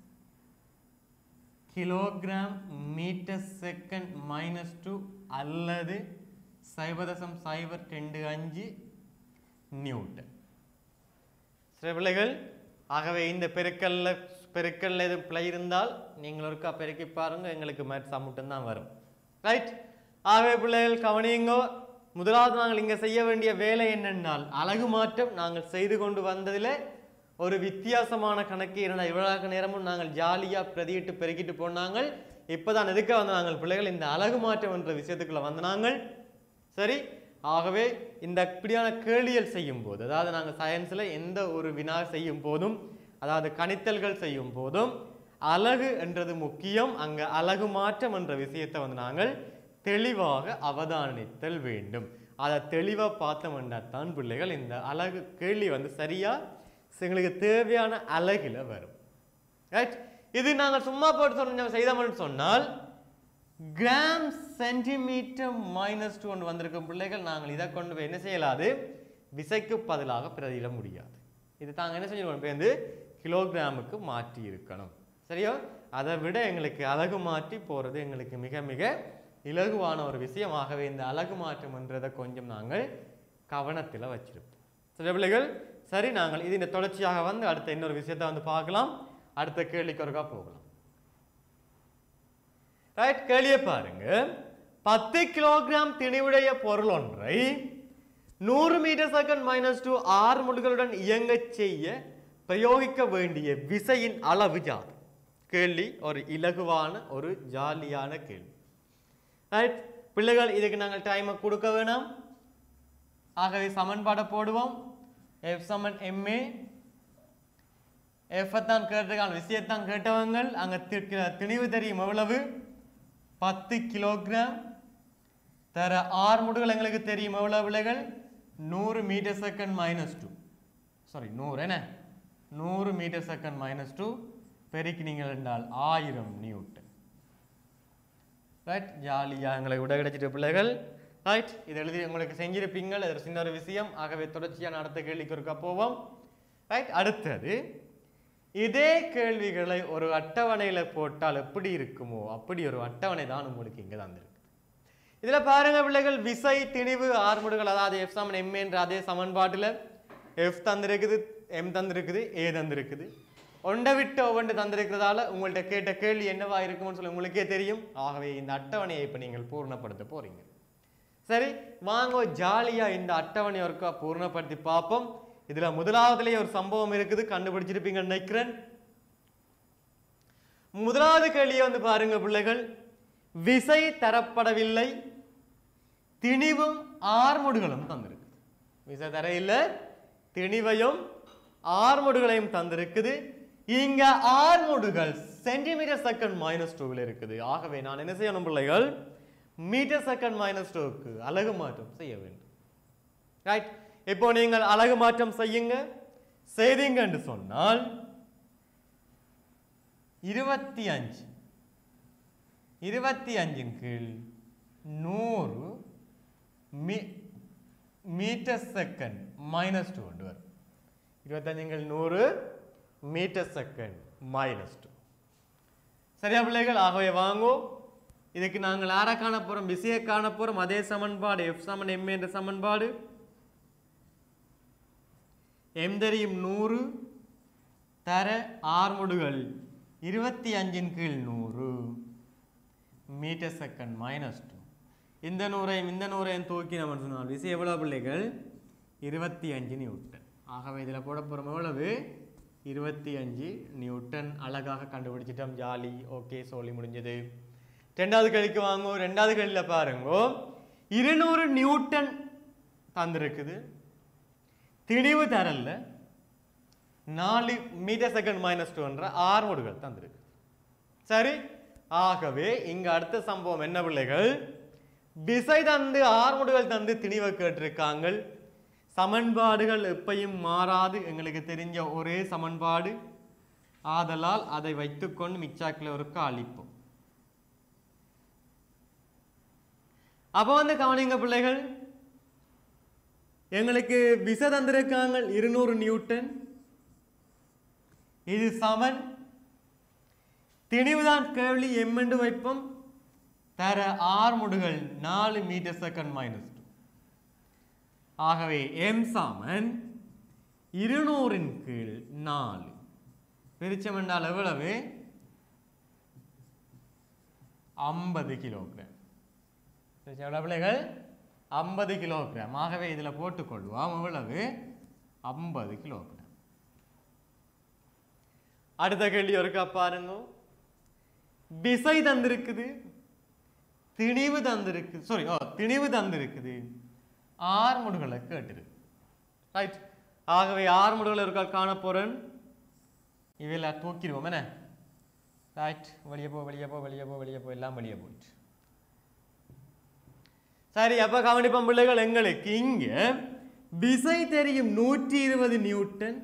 kilogram metre second minus two அல்லது சைபர் தசம் சைபர் ரெண்டு அஞ்சு நியூட்டன் சரி பிள்ளைகள் ஆகவே இந்த பெருக்கல்ல பெருக்கல்ல எதுவும் பிழை இருந்தால் நீங்கள் ஒருக்கா பெருக்கி பாருங்க எங்களுக்கு மேட்ச் மட்டும் தான் வரும் ரைட் ஆகவே பிள்ளைகள் கவனியுங்கோ முதலாவது நாங்கள் இங்கே செய்ய வேண்டிய வேலை என்னென்னால் அழகு மாற்றம் நாங்கள் செய்து கொண்டு வந்ததில் ஒரு வித்தியாசமான கணக்கு என்னடா இவ்வளவு நேரமும் நாங்கள் ஜாலியாக பிரதியிட்டு பெருக்கிட்டு போனாங்க இப்போதான் எதுக்க வந்து நாங்கள் பிள்ளைகள் இந்த அழகு மாற்றம் என்ற விஷயத்துக்குள்ள வந்து நாங்கள் சரி ஆகவே இந்த இப்படியான கேளியல் செய்யும் போது அதாவது நாங்கள் சயின்ஸில் எந்த ஒரு வினா செய்யும் போதும் அதாவது கணித்தல்கள் செய்யும் போதும் அழகு என்றது முக்கியம் அங்கே அழகு மாற்றம் என்ற விஷயத்தை வந்து நாங்கள் தெளிவாக அவதானித்தல் வேண்டும் அதை தெளிவாக பார்த்தோம்னா தான் பிள்ளைகள் இந்த அழகு கேள்வி வந்து சரியா எங்களுக்கு தேவையான அழகில் வரும் ரைட் இது நாங்கள் சும்மா போட்டு சொன்ன செய்தோம்னு சொன்னால் கிராம் சென்டிமீட்டர் மைனஸ் டூ ஒன்று வந்திருக்கும் பிள்ளைகள் நாங்கள் இதை கொண்டு போய் என்ன செய்யலாது விசைக்கு பதிலாக பிரதியிட முடியாது இது தாங்க என்ன செஞ்சிருக்கணும் பேருந்து கிலோகிராமுக்கு மாற்றி இருக்கணும் சரியோ அதை விட எங்களுக்கு அழகு மாற்றி போகிறது எங்களுக்கு மிக மிக இலகுவான ஒரு விஷயமாகவே இந்த அழகு மாற்றம்ன்றதை கொஞ்சம் நாங்கள் கவனத்தில் வச்சிருப்போம் சரி பிள்ளைகள் சரி நாங்கள் இது இந்த தொடர்ச்சியாக வந்து அடுத்த இன்னொரு விஷயத்தை வந்து பார்க்கலாம் அடுத்த கேள்விக்கு ஒருக்கா போகலாம் ரைட் கேள்வியை பாருங்க பத்து கிலோகிராம் திணிவுடைய பொருள் ஒன்றை நூறு மீட்டர் செகண்ட் மைனஸ் டூ ஆறு முடுகளுடன் இயங்கச் செய்ய பிரயோகிக்க வேண்டிய விசையின் அளவு யாது கேள்வி ஒரு இலகுவான ஒரு ஜாலியான கேள்வி ரைட் பிள்ளைகள் இதுக்கு நாங்கள் டைமை கொடுக்க வேணாம் ஆகவே சமன்பாடை போடுவோம் எஃப் சமன் எம்ஏ எஃப் தான் கேட்டிருக்காங்க விஷயத்தான் கேட்டவங்க அங்கே திணிவு தெரியும் எவ்வளவு பத்து கிலோகிராம் தர ஆறு முடுகள் எங்களுக்கு தெரியும் எவ்வளவு விலைகள் நூறு metre second minus two sorry நூறு என்ன நூறு மீட்டர் செகண்ட் மைனஸ் டூ பெருக்கினீங்கள் என்றால் ஆயிரம் நியூட்டன் ரைட் ஜாலியாக எங்களை விட கிடைச்சிட்டு பிள்ளைகள் ரைட் இது எழுதி உங்களுக்கு செஞ்சிருப்பீங்கள் இது ஒரு சின்ன ஒரு விஷயம் ஆகவே தொடர்ச்சியான அடுத்த கேள்விக்கு ஒருக்கா போவோம் ரைட் அடுத்தது இதே கேள்விகளை ஒரு அட்டவணையில் போட்டால் எப்படி இருக்குமோ அப்படி ஒரு அட்டவணை தான் உங்களுக்கு இங்கே தந்திருக்கு இதில் பாருங்க பிள்ளைகள் விசை திணிவு ஆறுமுடுகள் அதாவது எஃப் சமன் எம் என்ற அதே சமன்பாட்டில் எஃப் தந்திருக்குது எம் தந்திருக்குது ஏ தந்திருக்குது ஒன்றை விட்டு ஒவ்வொன்று தந்திருக்கிறதால உங்கள்ட்ட கேட்ட கேள்வி என்னவா இருக்கும்னு சொல்லி உங்களுக்கே தெரியும் ஆகவே இந்த அட்டவணையை இப்போ நீங்கள் பூர்ணப்படுத்த போறீங்க சரி வாங்க ஜாலியா இந்த அட்டவணை ஒருக்கா பூர்ணப்படுத்தி பார்ப்போம் இதுல முதலாவதுலயே ஒரு சம்பவம் இருக்குது கண்டுபிடிச்சிருப்பீங்கன்னு நினைக்கிறேன் முதலாவது கேள்வியை வந்து பாருங்க பிள்ளைகள் விசை தரப்படவில்லை திணிவும் ஆர்முடுகளும் தந்திருக்கு விசை தர இல்ல திணிவையும் ஆர்முடுகளையும் தந்திருக்குது இங்க ஆர்முடுகள் சென்டிமீட்டர் செகண்ட் மைனஸ் டூவில் இருக்குது ஆகவே நான் என்ன செய்யணும் பிள்ளைகள் மீட்டர் செகண்ட் மைனஸ் டூக்கு அலகு மாற்றம் செய்ய வேண்டும் ரைட் இப்போ நீங்கள் அலகு மாற்றம் செய்யுங்க செய்தீங்க என்று சொன்னால் இருபத்தி அஞ்சு இருபத்தி அஞ்சின் கீழ் நூறு மீ மீட்டர் செகண்ட் மைனஸ் டூ கொண்டு வரும் இருபத்தஞ்சின் கீழ் நூறு மீட்டர் செகண்ட் மைனஸ் டூ சரியா பிள்ளைகள் ஆகவே வாங்கோ இதுக்கு நாங்கள் ஆரை காண போறோம் விசையை காண போறோம் அதே சமன்பாடு எஃப் சமன் எம் என்ற சமன்பாடு எம் தெரியும் நூறு தர ஆர்முடுகள் இருபத்தி அஞ்சின் கீழ் நூறு மீட்டர் செகண்ட் மைனஸ் டூ இந்த நூறையும் இந்த நூறையும் தூக்கி நம்ம சொன்னால் விசை எவ்வளவு பிள்ளைகள் இருபத்தி அஞ்சு நியூட்டன் ஆகவே இதில் போட போகிறோம் எவ்வளவு இருபத்தி அஞ்சு நியூட்டன் அழகாக கண்டுபிடிச்சிட்டோம் ஜாலி ஓகே சொல்லி முடிஞ்சது ரெண்டாவது கேள்விக்கு வாங்க ரெண்டாவது கேள்வியில் பாருங்க இருநூறு நியூட்டன் தந்திருக்குது திணிவு தரல நாலு மீட்டர் செகண்ட் மைனஸ் டூன்ற ஆர்மோடுகள் தந்திருக்கு சரி ஆகவே இங்க அடுத்த சம்பவம் என்ன பிள்ளைகள் விசை தந்து ஆர்முடுகள் தந்து திணிவை கேட்டிருக்காங்க சமன்பாடுகள் எப்பையும் மாறாது எங்களுக்கு தெரிஞ்ச ஒரே சமன்பாடு ஆதலால் அதை வைத்துக்கொண்டு மிச்சாக்கில் ஒரு அழிப்போம் அப்போ வந்து கவனிங்க பிள்ளைகள் எங்களுக்கு விசை தந்திருக்காங்க இருநூறு நியூட்டன் இது சமன் திணிவுதான் கேள்வி எம்மெண்டு வைப்போம் தர ஆர்முடுகள் நாலு மீட்டர் செகண்ட் மைனஸ் டூ ஆகவே எம் சாமன் இருநூறின் கீழ் நாலு பிரிச்சம் என்றால் எவ்வளவு ஐம்பது கிலோகிராம் பிரிச்சம் எவ்வளவு பிள்ளைகள் ஐம்பது கிலோகிராம் ஆகவே இதில் போட்டுக்கொள்வோம் எவ்வளவு ஐம்பது கிலோகிராம் அடுத்த கேள்வி ஒருக்கா பாருங்க விசை தந்திருக்குது திணிவு தந்திருக்கு சாரி ஓ திணிவு தந்திருக்குது ஆர்முடுகளை கேட்டிருக்கு ரைட் ஆகவே ஆர்முடுகள் இருக்கா காண போறேன் இவையில தூக்கிடுவோம் என்ன ரைட் வெளியே போ வெளியே போ வெளியே போ வெளியே போ எல்லாம் வெளியே போயிட்டு சரி அப்ப கவனிப்போம் பிள்ளைகள் எங்களுக்கு இங்க விசை தெரியும் நூற்றி இருபது நியூட்டன்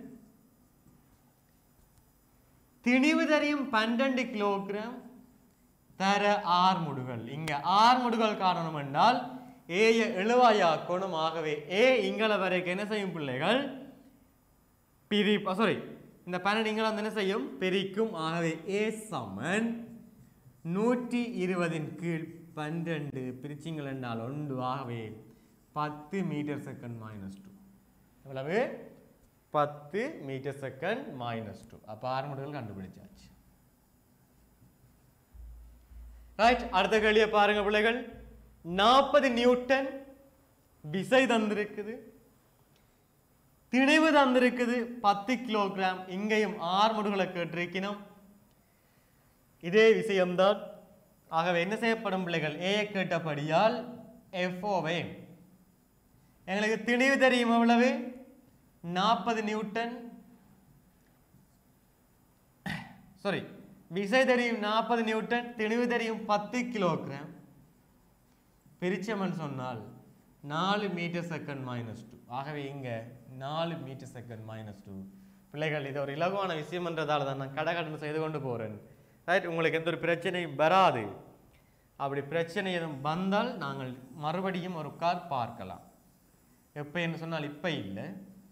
திணிவு தெரியும் பன்னெண்டு கிலோகிராம் தர ஆர்முடுகள் இங்க ஆர்முடுகள் காரணம் என்றால் ஏய எழுவாயாக்கணும் ஆகவே ஏ இங்கள வரைக்கும் என்ன செய்யும் பிள்ளைகள் பிரி சாரி இந்த பன்னெண்டு இங்கள வந்து என்ன செய்யும் பிரிக்கும் ஆகவே ஏ சமன் நூற்றி இருபதின் கீழ் பன்னிரண்டு பிரிச்சிங்கள் என்றால் ஒன்று ஆகவே பத்து மீட்டர் செகண்ட் மைனஸ் டூ எவ்வளவு பத்து மீட்டர் செகண்ட் மைனஸ் டூ அப்போ ஆர்முடுகள் கண்டுபிடிச்சாச்சு ரைட் அடுத்த கேள்வியை பாருங்க பிள்ளைகள் நாற்பது நியூட்டன் விசை தந்திருக்குது திணிவு தந்திருக்குது பத்து கிலோகிராம் இங்கேயும் ஆர்முடுகளை கேட்டிருக்கணும் இதே விஷயம்தான் ஆகவே என்ன செய்யப்படும் பிள்ளைகள் ஏ கேட்டபடியால் எஃப்ஓவை எங்களுக்கு திணிவு தெரியும் எவ்வளவு நாற்பது நியூட்டன் சாரி விசை தெரியும் நாற்பது நியூட்டன் திணிவு தெரியும் பத்து கிலோகிராம் பிரிச்சமன் சொன்னால் நாலு மீட்டர் செகண்ட் மைனஸ் டூ ஆகவே இங்கே நாலு மீட்டர் செகண்ட் மைனஸ் டூ பிள்ளைகள் இது ஒரு இலகுவான விஷயம்ன்றதால தான் நான் கடகடன் செய்து கொண்டு போகிறேன் ரைட் உங்களுக்கு எந்த ஒரு பிரச்சனையும் வராது அப்படி பிரச்சனை எதுவும் வந்தால் நாங்கள் மறுபடியும் ஒரு கால் பார்க்கலாம் எப்போ என்று சொன்னால் இப்போ இல்லை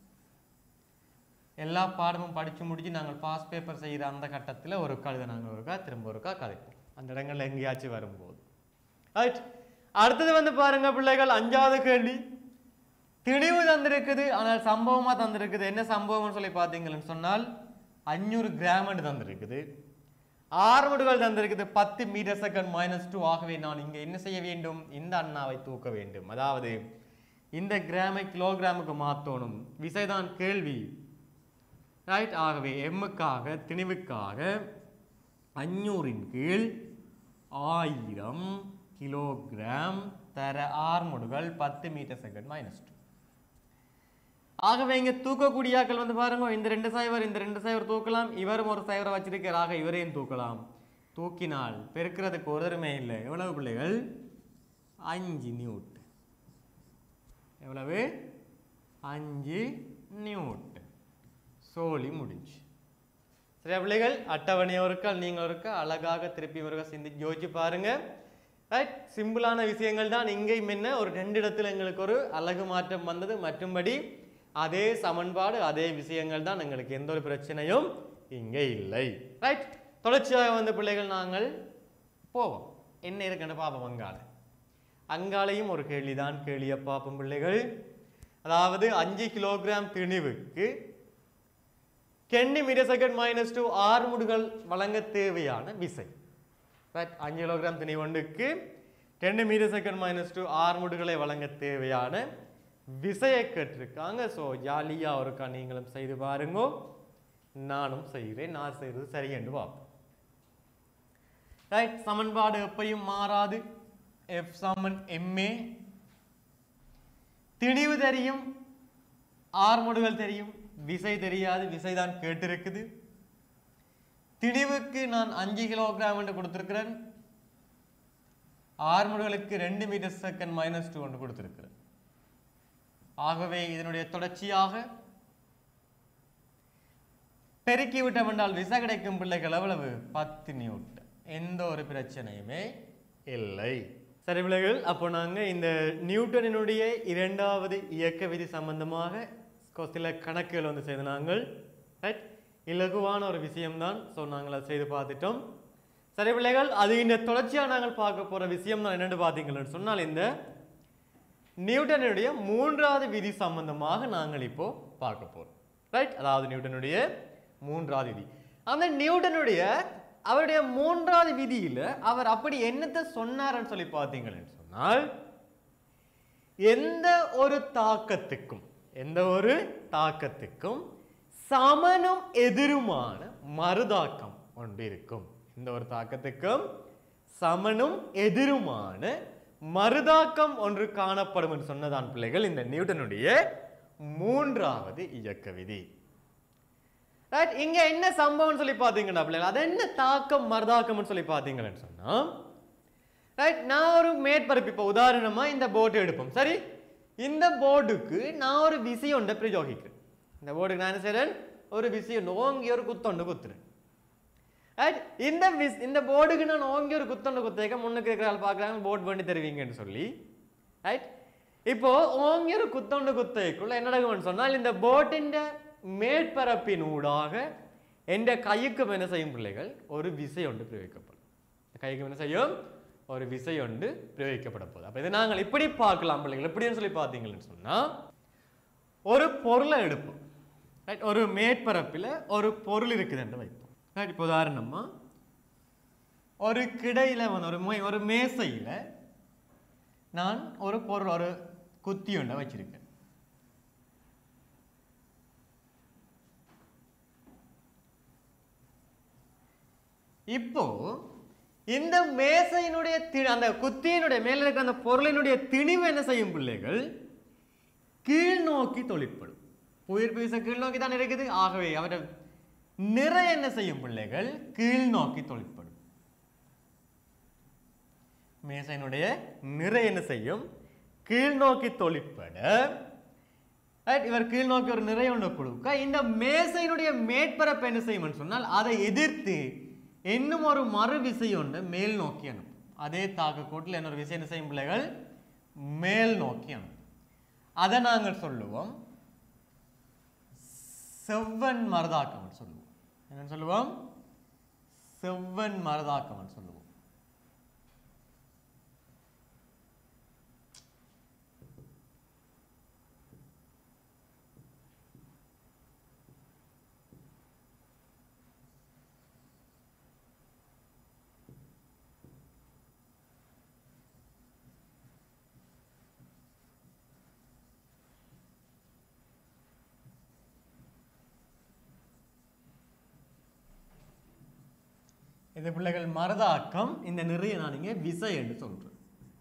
எல்லா பாடமும் படித்து முடிச்சு நாங்கள் பாஸ் பேப்பர் செய்கிற அந்த கட்டத்தில் ஒரு கழுதை நாங்கள் ஒருக்கா திரும்ப ஒருக்கா கதைப்போம் அந்த இடங்கள்ல எங்கேயாச்சும் வரும்போது ரைட் அடுத்தது வந்து பாருங்க பிள்ளைகள் அஞ்சாவது கேள்வி திணிவு தந்திருக்குது ஆனால் சம்பவமா தந்திருக்குது என்ன சம்பவம்னு சொல்லி பார்த்தீங்கன்னு சொன்னால் அஞ்சூறு கிராம் தந்திருக்குது ஆர்முடுகள் தந்திருக்குது பத்து மீட்டர் செகண்ட் மைனஸ் டூ ஆகவே நான் இங்கே என்ன செய்ய வேண்டும் இந்த அண்ணாவை தூக்க வேண்டும் அதாவது இந்த கிராமை கிலோகிராமுக்கு மாற்றணும் விசைதான் கேள்வி ரைட் ஆகவே எம்முக்காக திணிவுக்காக அஞ்சூறின் கீழ் ஆயிரம் கிலோகிராம் தர ஆர்முடுகள் பத்து மீட்டர் செகண்ட் மைனஸ் டூ ஆகவே இங்க தூக்கக்கூடிய ஆட்கள் வந்து பாருங்க இந்த ரெண்டு சைவர் இந்த ரெண்டு சைவர் தூக்கலாம் இவரும் ஒரு சைவரை வச்சிருக்கிறாக இவரையும் தூக்கலாம் தூக்கினால் பெருக்கிறதுக்கு ஒருமே இல்லை எவ்வளவு பிள்ளைகள் அஞ்சு நியூட் எவ்வளவு அஞ்சு நியூட் சோலி முடிஞ்சு சரியா பிள்ளைகள் அட்டவணையும் இருக்கா நீங்கள் இருக்கா அழகாக திருப்பி ஒருக்கா சிந்தி யோசிச்சு பாருங்க ரைட் சிம்பிளான விஷயங்கள் தான் இங்கேயும் என்ன ஒரு ரெண்டு இடத்துல எங்களுக்கு ஒரு அழகு மாற்றம் வந்தது மற்றும்படி அதே சமன்பாடு அதே விஷயங்கள் தான் எங்களுக்கு எந்த ஒரு பிரச்சனையும் இங்கே இல்லை ரைட் தொடர்ச்சியாக வந்த பிள்ளைகள் நாங்கள் போவோம் என்ன இருக்குன்னு பார்ப்போம் அங்கால அங்காலையும் ஒரு கேள்விதான் கேள்வியை பார்ப்போம் பிள்ளைகள் அதாவது அஞ்சு கிலோகிராம் திணிவுக்கு கென்னி மீட்டர் செகண்ட் மைனஸ் டூ ஆறுமுடுகள் வழங்க தேவையான விசை ரைட் அஞ்சு கிலோகிராம் திணி ஒன்றுக்கு ten metre second minus two ஆறுமுடுகளை வழங்க தேவையான விசையை கேட்டிருக்காங்க ஸோ ஜாலியாக ஒருக்கா நீங்களும் செய்து பாருங்க நானும் செய்கிறேன் நான் செய்கிறது சரி என்று பார்ப்போம் ரைட் சமன்பாடு எப்பையும் மாறாது எஃப் சமன் எம்ஏ திணிவு தெரியும் ஆர்முடுகள் தெரியும் விசை தெரியாது விசை தான் கேட்டிருக்குது திணிவுக்கு நான் அஞ்சு கிலோகிராம் என்று கொடுத்திருக்கிறேன் ஆர்முடுகளுக்கு ரெண்டு மீட்டர் செகண்ட் மைனஸ் டூ என்று கொடுத்திருக்கிறேன் ஆகவே இதனுடைய தொடர்ச்சியாக பெருக்கி விட்டோம் என்றால் விசை கிடைக்கும் பிள்ளைகள் எவ்வளவு பத்து நியூட் எந்த ஒரு பிரச்சனையுமே இல்லை சரி பிள்ளைகள் அப்போ நாங்கள் இந்த நியூட்டனினுடைய இரண்டாவது இயக்க விதி சம்பந்தமாக கொ- சில கணக்குகள் வந்து செய்து நாங்கள் ரைட் இலகுவான ஒரு விஷயம்தான் ஸோ நாங்கள் அதை செய்து பார்த்துட்டோம் சரி பிள்ளைகள் அது இந்த தொடர்ச்சியாக நாங்கள் பார்க்க போகிற விஷயம் தான் என்னென்னு பார்த்தீங்கன்னு சொன்னால் இந்த நியூட்டனுடைய மூன்றாவது விதி சம்பந்தமாக நாங்கள் இப்போ பார்க்க போறோம் ரைட் அதாவது நியூட்டனுடைய மூன்றாவது விதி அந்த நியூட்டனுடைய அவருடைய மூன்றாவது விதியில அவர் அப்படி என்னத்தை சொன்னார்னு சொல்லி பார்த்தீங்கன்னு சொன்னால் எந்த ஒரு தாக்கத்துக்கும் எந்த ஒரு தாக்கத்துக்கும் சமனும் எதிருமான மறுதாக்கம் ஒன்று இருக்கும் எந்த ஒரு தாக்கத்துக்கும் சமனும் எதிருமான மறுதாக்கம் ஒன்று காணப்படும் என்று சொன்னதான் பிள்ளைகள் இந்த நியூட்டனுடைய மூன்றாவது இயக்க விதி ரைட் இங்க என்ன சம்பவம்னு சொல்லி பார்த்தீங்கன்னா பிள்ளைகள் அது என்ன தாக்கம் மறுதாக்கம்னு சொல்லி பார்த்தீங்கன்னு சொன்னா ரைட் நான் ஒரு மேற்பரப்பு இப்போ உதாரணமா இந்த போர்டு எடுப்போம் சரி இந்த போர்டுக்கு நான் ஒரு விசி ஒன்றை பிரயோகிக்கிறேன் இந்த போர்டுக்கு நான் என்ன செய்றேன் ஒரு விசி ஒன்று ஓங்கி ஒரு குத்தொண்டு குத்துறேன் ரைட் இந்த விஸ் இந்த போர்டுக்கு நான் ஓங்கி ஒரு குத்தொண்டு குத்தேக்க முன்னுக்கு இருக்கிற ஆள் பார்க்குறாங்க போர்டு பண்ணி தருவீங்கன்னு சொல்லி ரைட் இப்போ ஓங்கி ஒரு குத்தொண்டு குத்தைக்குள்ள என்ன நடக்கும்னு சொன்னால் இந்த போட்டின் மேற்பரப்பின் ஊடாக எந்த கைக்கும் என்ன செய்யும் பிள்ளைகள் ஒரு விசை ஒன்று பிரயோகிக்கப்படும் கைக்கு என்ன செய்யும் ஒரு விசை ஒன்று பிரயோகிக்கப்பட போகுது அப்போ இதை நாங்கள் இப்படி பார்க்கலாம் பிள்ளைகள் எப்படின்னு சொல்லி பார்த்தீங்கன்னு சொன்னால் ஒரு பொருளை எடுப்போம் ரைட் ஒரு மேற்பரப்பில் ஒரு பொருள் இருக்குது என்று வைப்போம் ரைட் இப்போ உதாரணமா ஒரு கிடையில வந்து ஒரு மே- ஒரு மேசையில் நான் ஒரு பொருள் ஒரு குத்தி ஒன்றை வச்சிருக்கேன் இப்போ இந்த மேசையினுடைய தி- அந்த குத்தியினுடைய மேல இருக்கிற அந்த பொருளினுடைய திணிவு என்ன செய்யும் பிள்ளைகள் கீழ் நோக்கி தொழிற்படும் புயல் பீச கீழ் நோக்கி தான் இருக்குது ஆகவே அவர நிறை என்ன செய்யும் பிள்ளைகள் கீழ் நோக்கி தொழிற்படும் மேசையினுடைய நிறை என்ன செய்யும் கீழ் நோக்கி தொழிற்பட Right, இவர் கீழ் நோக்கி ஒரு நிறை ஒன்று கொடுக்க இந்த மேசையினுடைய மேற்பரப்பு என்ன செய்யும்னு சொன்னால் அதை எதிர்த்து இன்னும் ஒரு மறு விசை ஒன்று மேல் நோக்கி அனுப்பும் அதே தாக்க கோட்டில் இன்னொரு விசை என்ன செய்யும் பிள்ளைகள் மேல் நோக்கி அனுப்பும் அதை நாங்கள் சொல்லுவோம் செவ்வன் மரதாக்கம்னு சொல்லுவோம் என்னன்னு சொல்லுவோம் செவ்வன் மரதாக்கம்னு சொல்லுவோம் இது பிள்ளைகள் மரதாக்கம் இந்த நிறைய நான் இங்கே விசை என்று சொல்றேன்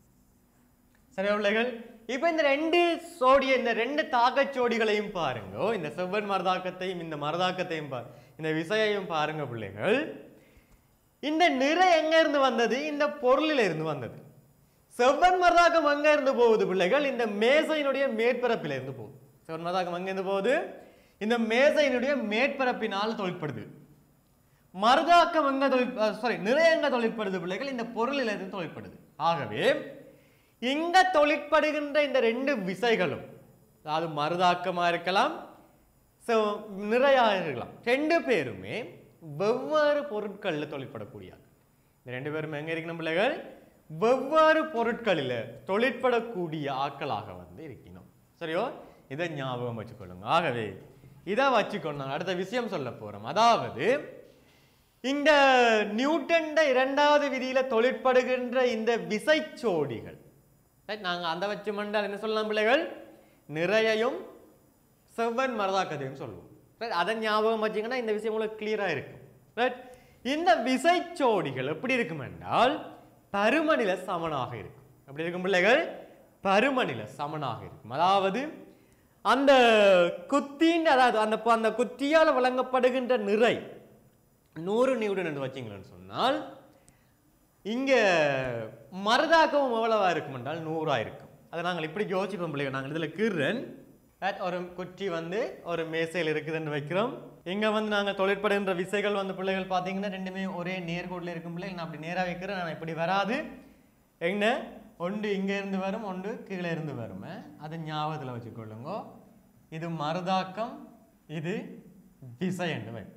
சரியா பிள்ளைகள் இப்போ இந்த ரெண்டு சோடிய இந்த ரெண்டு தாக்கச் சோடிகளையும் பாருங்க இந்த செவ்வன் மரதாக்கத்தையும் இந்த மரதாக்கத்தையும் பாரு இந்த விசையையும் பாருங்க பிள்ளைகள் இந்த நிறை எங்க இருந்து வந்தது இந்த பொருளில் இருந்து வந்தது செவ்வன் மரதாக்கம் எங்க இருந்து போகுது பிள்ளைகள் இந்த மேசையினுடைய மேற்பரப்பில் இருந்து போகுது செவ்வன் மரதாக்கம் எங்க இருந்து போகுது இந்த மேசையினுடைய மேற்பரப்பினால் தொழிற்படுது மருதாக்கம் எங்க தொழில் சாரி நிறை எங்க தொழிற்படுது பிள்ளைகள் இந்த பொருளில் இருந்து தொழிற்படுது ஆகவே இங்க தொழிற்படுகின்ற இந்த ரெண்டு விசைகளும் அதாவது மருதாக்கமா இருக்கலாம் so நிறையா இருக்கலாம் ரெண்டு பேருமே வெவ்வேறு பொருட்கள்ல தொழிற்படக்கூடிய ஆட்கள். இந்த ரெண்டு பேரும் எங்க இருக்கணும் பிள்ளைகள் வெவ்வேறு பொருட்களில் தொழிற்படக்கூடிய ஆட்களாக வந்து இருக்கணும் சரியோ இதை ஞாபகம் வச்சுக்கொள்ளுங்க ஆகவே இதை வச்சுக்கொண்டு நாங்க அடுத்த விஷயம் சொல்ல போறோம் அதாவது இந்த நியூட்டன்ட இரண்டாவது விதியில தொழிற்படுகின்ற இந்த விசைச்சோடிகள் Right? நாங்க அந்த வச்சு மண்டால் என்ன சொல்லலாம் பிள்ளைகள் நிறையையும் செவ்வன் மரதாக்கத்தையும் சொல்லுவோம் Right? அதை ஞாபகம் வச்சீங்கன்னா இந்த விஷயம் உங்களுக்கு கிளியரா இருக்கும் Right? இந்த விசைச்சோடிகள் எப்படி இருக்கும் என்றால் பருமநில சமனாக இருக்கும் எப்படி இருக்கும் பிள்ளைகள் பருமநில சமனாக இருக்கும் அதாவது அந்த குத்தின் அதாவது அந்த அந்த குத்தியால் வழங்கப்படுகின்ற நிறை நூறு நியூட்டன் என்று வச்சிங்களேன்னு சொன்னால் இங்க மருதாக்கமும் எவ்வளவா இருக்கும் என்றால் நூறா இருக்கும் அதை நாங்கள் இப்படி யோசிப்போம் பிள்ளைங்க நாங்கள் இதுல கீறன் ஒரு குச்சி வந்து ஒரு மேசையில் இருக்குதுன்னு வைக்கிறோம் இங்க வந்து நாங்கள் தொழிற்படுகின்ற விசைகள் வந்து பிள்ளைகள் பார்த்தீங்கன்னா ரெண்டுமே ஒரே நேர்கோட்டில் இருக்கும் பிள்ளைகள் நான் அப்படி நேரா வைக்கிறேன் நான் இப்படி வராது என்ன ஒன்று இங்க இருந்து வரும் ஒன்று கீழே இருந்து வரும் அதை ஞாபகத்தில் வச்சுக்கொள்ளுங்க இது மருதாக்கம் இது விசை என்று வைப்போம்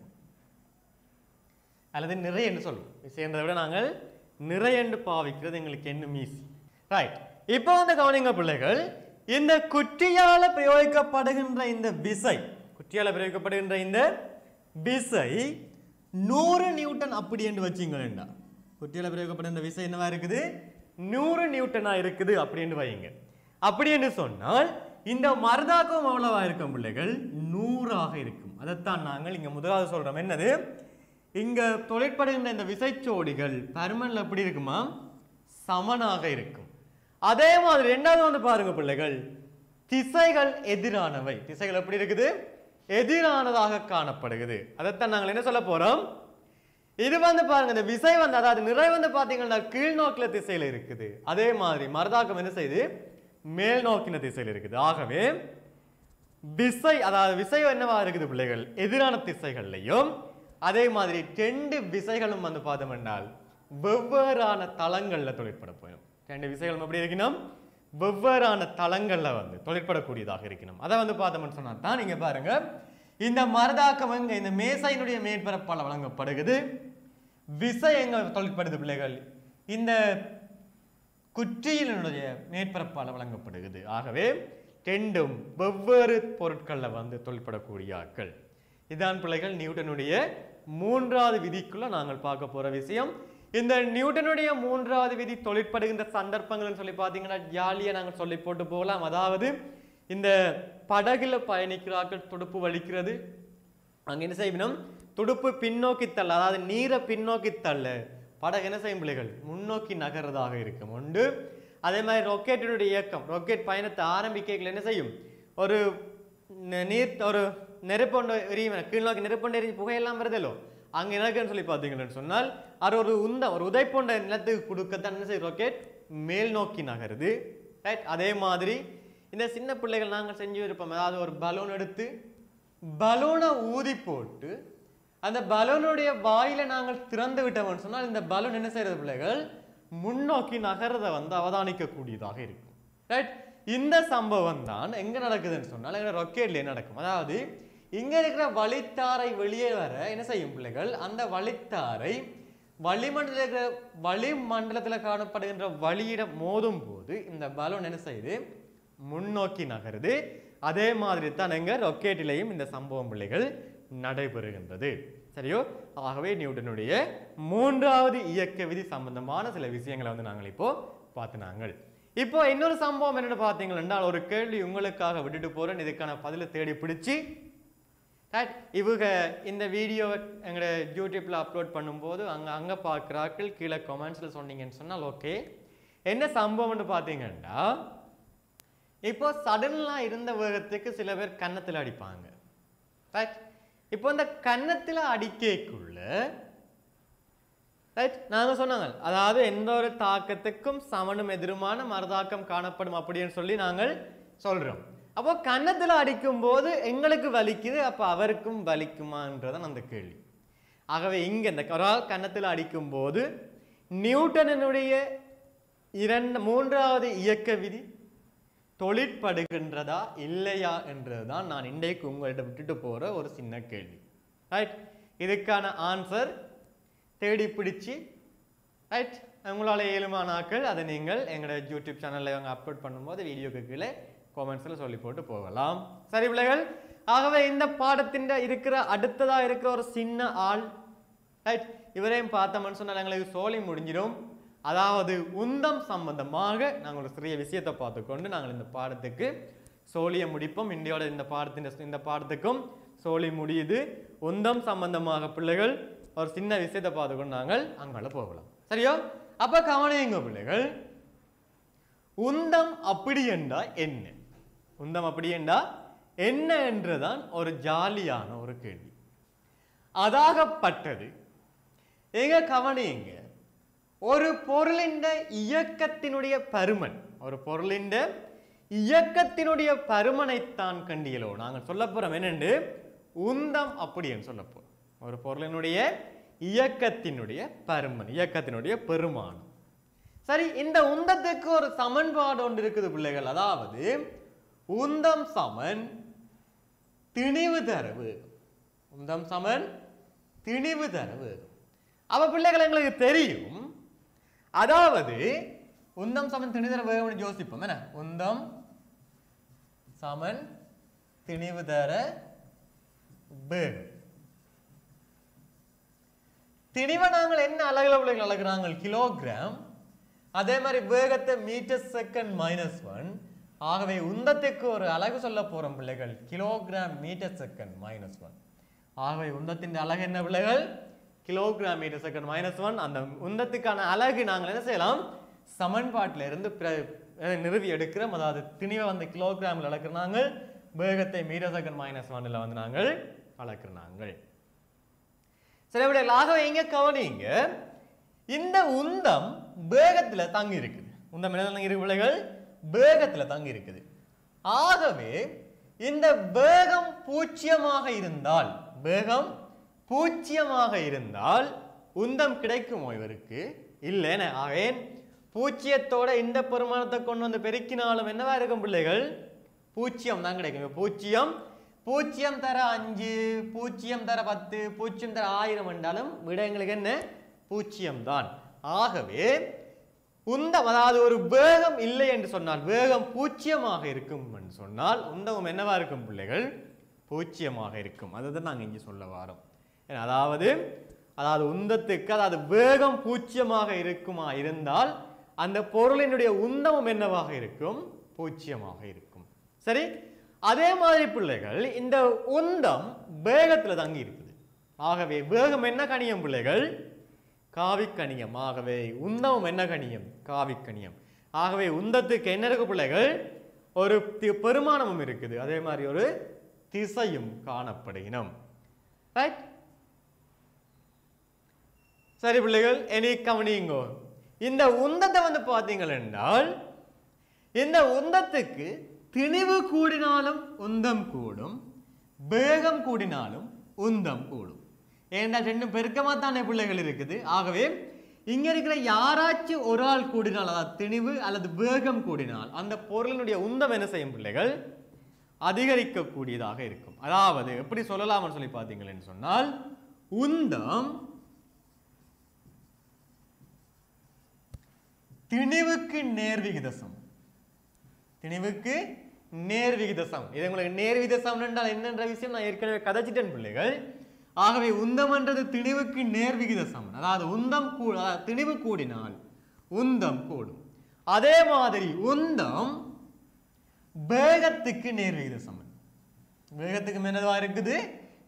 அல்லது நிறை என்று சொல்லுவோம் விஷயன்றதை விட நாங்கள் நிறை என்று பாவிக்கிறது எங்களுக்கு என்ன மீசி ரைட் இப்போ வந்து கவனிங்க பிள்ளைகள் இந்த குற்றியால பிரயோகிக்கப்படுகின்ற இந்த விசை குற்றியால பிரயோகிக்கப்படுகின்ற இந்த விசை நூறு நியூட்டன் அப்படி என்று வச்சிங்களேண்டா குற்றியால பிரயோகிக்கப்படுகின்ற விசை என்னவா இருக்குது நூறு நியூட்டனா இருக்குது அப்படின்னு வைங்க அப்படி என்று சொன்னால் இந்த மருதாக்கம் எவ்வளவா இருக்கும் பிள்ளைகள் நூறாக இருக்கும் அதைத்தான் நாங்கள் இங்க முதலாவது சொல்றோம் என்னது இங்க தொழிற்படுகின்ற இந்த விசைச்சோடிகள் பருமன்ல எப்படி இருக்குமா சமனாக இருக்கும் அதே மாதிரி ரெண்டாவது வந்து பாருங்க பிள்ளைகள் திசைகள் எதிரானவை திசைகள் எப்படி இருக்குது எதிரானதாக காணப்படுகிறது அதைத்தான் நாங்கள் என்ன சொல்ல போறோம் இது வந்து பாருங்க இந்த விசை வந்து அதாவது நிறை வந்து பாத்தீங்கன்னா கீழ் நோக்கில திசையில இருக்குது அதே மாதிரி மரதாக்கம் என்ன செய்யுது மேல் நோக்கின திசையில் இருக்குது ஆகவே விசை அதாவது விசை என்னவா இருக்குது பிள்ளைகள் எதிரான திசைகள்லையும் அதே மாதிரி ரெண்டு விசைகளும் வந்து பார்த்தோம் என்றால் வெவ்வேறான தளங்கள்ல தொழிற்பட போயிடும் ரெண்டு விசைகளும் எப்படி இருக்கணும் வெவ்வேறான தளங்கள்ல வந்து தொழிற்படக்கூடியதாக இருக்கணும் அதை வந்து பார்த்தோம்னு சொன்னா தான் நீங்க பாருங்க இந்த மரதாக்கம் எங்க இந்த மேசையினுடைய மேற்பரப்பால் வழங்கப்படுகிறது விசை எங்க தொழிற்படுது பிள்ளைகள் இந்த குற்றியினுடைய மேற்பரப்பால் வழங்கப்படுகிறது ஆகவே ரெண்டும் வெவ்வேறு பொருட்களில் வந்து தொழிற்படக்கூடிய ஆட்கள் இதான் பிள்ளைகள் நியூட்டனுடைய மூன்றாவது விதிக்குள்ள நாங்கள் பார்க்க போற விஷயம் இந்த நியூட்டனுடைய மூன்றாவது விதி தொழிற்படுகின்ற சந்தர்ப்பங்கள்னு சொல்லி பார்த்தீங்கன்னா ஜாலியாக நாங்கள் சொல்லி போட்டு போகலாம் அதாவது இந்த படகுல பயணிக்கிறார்கள் துடுப்பு வலிக்கிறது அங்க என்ன செய்யணும் துடுப்பு பின்னோக்கி தள்ள அதாவது நீரை பின்னோக்கி தள்ள படகு என்ன செய்யும் பிள்ளைகள் முன்னோக்கி நகர்றதாக இருக்கும் உண்டு அதே மாதிரி ராக்கெட்டினுடைய இயக்கம் ராக்கெட் பயணத்தை ஆரம்பிக்கல என்ன செய்யும் ஒரு நெ- நீர் ஒரு நெருப்பு ஒன்று எரியும் கீழ்நோக்கி நெருப்பு ஒன்று எரிஞ்சு புகையெல்லாம் வருதலோ அங்கே நடக்குன்னு சொல்லி பார்த்தீங்கன்னு சொன்னால் அது ஒரு உந்த ஒரு உதைப்போன்ற நிலத்துக்கு கொடுக்கத்தான் என்ன செய்யும் ராக்கெட் மேல் நோக்கி நகருது ரைட் அதே மாதிரி இந்த சின்ன பிள்ளைகள் நாங்கள் செஞ்சு இருப்போம் அதாவது ஒரு பலூன் எடுத்து பலூனை ஊதி போட்டு அந்த பலூனுடைய வாயில நாங்கள் திறந்து விட்டோம்னு சொன்னால் இந்த பலூன் என்ன செய்யறது பிள்ளைகள் முன்னோக்கி நகரதை வந்து அவதானிக்க கூடியதாக இருக்கும் ரைட் இந்த சம்பவம் தான் எங்க நடக்குதுன்னு சொன்னால் எங்க ராக்கெட்லயே நடக்கும் அதாவது இங்க இருக்கிற வழித்தாரை வெளியே வர என்ன செய்யும் பிள்ளைகள் அந்த வழித்தாரை வளிமண்டல இருக்கிற வளிமண்டலத்தில் காணப்படுகின்ற வழியிடம் மோதும் போது இந்த பலூன் என்ன செய்யுது முன்னோக்கி நகருது அதே மாதிரி தான் எங்க ராக்கெட்டிலையும் இந்த சம்பவம் பிள்ளைகள் நடைபெறுகின்றது சரியோ ஆகவே நியூட்டனுடைய மூன்றாவது இயக்க விதி சம்பந்தமான சில விஷயங்களை வந்து நாங்கள் இப்போ பார்த்து நாங்கள் இப்போ இன்னொரு சம்பவம் என்னன்னு பார்த்தீங்கன்னா ஒரு கேள்வி உங்களுக்காக விட்டுட்டு போறேன் இதுக்கான பதிலை தேடி பிடிச்சி ரைட் இவங்க இந்த வீடியோ எங்களோட யூடியூப்பில் அப்லோட் பண்ணும்போது அங்கே அங்கே பார்க்குறாக்கள் கீழே கமெண்ட்ஸில் சொன்னீங்கன்னு சொன்னால் ஓகே என்ன சம்பவம்னு பார்த்தீங்கன்னா இப்போ சடன்லாம் இருந்த வேகத்துக்கு சில பேர் கன்னத்தில் அடிப்பாங்க ரைட் இப்போ இந்த கன்னத்தில் அடிக்கக்குள்ள ரைட் நாங்கள் சொன்னாங்க அதாவது எந்த ஒரு தாக்கத்துக்கும் சமனும் எதிருமான மறுதாக்கம் காணப்படும் அப்படின்னு சொல்லி நாங்கள் சொல்றோம் அப்போ கன்னத்தில் அடிக்கும்போது எங்களுக்கு வலிக்குது அப்போ அவருக்கும் வலிக்குமான்றதான் அந்த கேள்வி ஆகவே இங்க இந்த ஒரு ஆள் கன்னத்தில் அடிக்கும்போது நியூட்டனினுடைய இரண்டு மூன்றாவது இயக்க விதி தொழிற்படுகின்றதா இல்லையா என்றதுதான் நான் இன்றைக்கு உங்கள்கிட்ட விட்டுட்டு போற ஒரு சின்ன கேள்வி ரைட் இதுக்கான ஆன்சர் தேடி பிடிச்சி ரைட் உங்களால் இயலுமான ஆட்கள் அதை நீங்கள் எங்களோட யூடியூப் சேனலில் அவங்க அப்லோட் பண்ணும்போது வீடியோக்கு கீழே காமெண்ட்ஸில் சொல்லி போட்டு போகலாம் சரி பிள்ளைகள் ஆகவே இந்த பாடத்தின் இருக்கிற அடுத்ததா இருக்கிற ஒரு சின்ன ஆள் ரைட் இவரையும் பார்த்தோம்னு சொன்னால் எங்களுக்கு சோலி முடிஞ்சிடும் அதாவது உந்தம் சம்பந்தமாக நாங்கள் ஒரு சிறிய விஷயத்தை பார்த்துக்கொண்டு நாங்கள் இந்த பாடத்துக்கு சோழியை முடிப்போம் இந்தியாவோட இந்த பாடத்தின் இந்த பாடத்துக்கும் சோழி முடியுது உந்தம் சம்பந்தமாக பிள்ளைகள் ஒரு சின்ன விஷயத்தை பார்த்துக்கொண்டு நாங்கள் அங்கால போகலாம் சரியோ அப்ப கவனியுங்க பிள்ளைகள் உந்தம் அப்படி என்றா என்ன உந்தம் அப்படி என்றா என்ன என்றுதான் ஒரு ஜாலியான ஒரு கேள்வி அதாகப்பட்டது எங்க கவனியுங்க ஒரு பொருளின் இயக்கத்தினுடைய பருமன் ஒரு பொருளின் இயக்கத்தினுடைய பருமனைத்தான் கண்டியலோ நாங்கள் சொல்ல போறோம் என்னென்று உந்தம் அப்படின்னு சொல்ல போறோம் ஒரு பொருளினுடைய இயக்கத்தினுடைய பருமன் இயக்கத்தினுடைய பெருமானம் சரி இந்த உந்தத்துக்கு ஒரு சமன்பாடு ஒன்று இருக்குது பிள்ளைகள் அதாவது உந்தம் சமன் திணிவு தரவு உந்தம் சமன் திணிவு தரவு அவ பிள்ளைகள் எங்களுக்கு தெரியும் அதாவது உந்தம் சமன் திணிதர வேகம்னு யோசிப்போம் என்ன உந்தம் சமன் திணிவு தர வேகம் திணிவை நாங்கள் என்ன அழகுல பிள்ளைகள் அழகுறாங்க கிலோகிராம் அதே மாதிரி வேகத்தை மீட்டர் செகண்ட் மைனஸ் ஒன் ஆகவே உந்தத்துக்கு ஒரு அழகு சொல்ல போறோம் பிள்ளைகள் kilogram metre second minus one ஆகவே உந்தத்தின் அழகு என்ன பிள்ளைகள் kilogram metre second minus one அந்த உந்தத்துக்கான அழகு நாங்கள் என்ன செய்யலாம் சமன்பாட்டில இருந்து பிர- அஹ் நிறுவி எடுக்கிறோம் அதாவது திணிவை வந்து கிலோகிராமில் அளக்குறாங்க வேகத்தை மீட்டர் செகண்ட் மைனஸ் ஒன்னில் வந்து நாங்கள் அளக்குறாங்க சில விடைகள் ஆகவே இங்க கவனிங்க இந்த உந்தம் வேகத்துல தங்கி இருக்குது உந்தம் என்ன தங்கி இருக்கு பிள்ளைகள் வேகத்துல தங்கி இருக்குது ஆகவே இந்த வேகம் பூஜ்ஜியமாக இருந்தால் வேகம் பூஜ்ஜியமாக இருந்தால் உந்தம் கிடைக்குமோ இவருக்கு இல்லைன்னு ஆகேன் பூஜ்ஜியத்தோட இந்த பெருமானத்தை கொண்டு வந்து பெருக்கினாலும் என்னவா இருக்கும் பிள்ளைகள் பூஜ்ஜியம் தான் கிடைக்கும் இப்ப பூஜ்ஜியம் பூஜ்ஜியம் தர அஞ்சு பூஜ்ஜியம் தர பத்து பூஜ்ஜியம் தர ஆயிரம் என்றாலும் விட எங்களுக்கு என்ன பூஜ்ஜியம் தான் ஆகவே உந்தம் அதாவது ஒரு வேகம் இல்லை என்று சொன்னால் வேகம் பூஜ்ஜியமாக இருக்கும் என்று சொன்னால் உந்தம் என்னவா இருக்கும் பிள்ளைகள் பூஜ்ஜியமாக இருக்கும் அதுதான் நாங்கள் இங்கே சொல்ல வாரோம் ஏன்னா, அதாவது அதாவது உந்தத்துக்கு அதாவது வேகம் பூஜ்ஜியமாக இருக்குமா இருந்தால் அந்த பொருளினுடைய உந்தமும் என்னவாக இருக்கும் பூஜ்ஜியமாக இருக்கும் சரி அதே மாதிரி பிள்ளைகள் இந்த உந்தம் வேகத்துல தங்கி இருக்குது ஆகவே வேகம் என்ன கணியம் பிள்ளைகள் காவிக்கணியம் ஆகவே உந்தமும் என்ன கணியம் காவிக்கணியம் ஆகவே உந்தத்துக்கு என்ன இருக்கு பிள்ளைகள் ஒரு தி- பெருமானமும் இருக்குது அதே மாதிரி ஒரு திசையும் காணப்படுகினம் ரைட் சரி பிள்ளைகள் இனி கவனிங்கோ இந்த உந்தத்தை வந்து பார்த்தீங்கள் என்றால் இந்த உந்தத்துக்கு திணிவு கூடினாலும் உந்தம் கூடும் வேகம் கூடினாலும் உந்தம் கூடும் ஏன்னா ரெண்டும் பெருக்கமாக தானே பிள்ளைகள் இருக்குது ஆகவே இங்க இருக்கிற யாராச்சும் ஒரு ஆள் கூடினால் அதாவது திணிவு அல்லது வேகம் கூடினால் அந்த பொருளினுடைய உந்தம் என்ன செய்யும் பிள்ளைகள் அதிகரிக்கக்கூடியதாக இருக்கும் அதாவது எப்படி சொல்லலாம்னு சொல்லி பார்த்தீங்களேன்னு சொன்னால் உந்தம் திணிவுக்கு நேர்விகித சமம் திணிவுக்கு நேர்விகித சமம் இது உங்களுக்கு நேர்விகித சமம் என்றால் என்னன்ற விஷயம் நான் ஏற்கனவே கதைச்சிட்டேன் பிள்ளைகள் ஆகவே உந்தம்ன்றது திணிவுக்கு நேர்விகித சமம் அதாவது உந்தம் கூ அதாவது திணிவு கூடினால் உந்தம் கூடும் அதே மாதிரி உந்தம் வேகத்துக்கு நேர்விகித சமன் வேகத்துக்கு என்னவா இருக்குது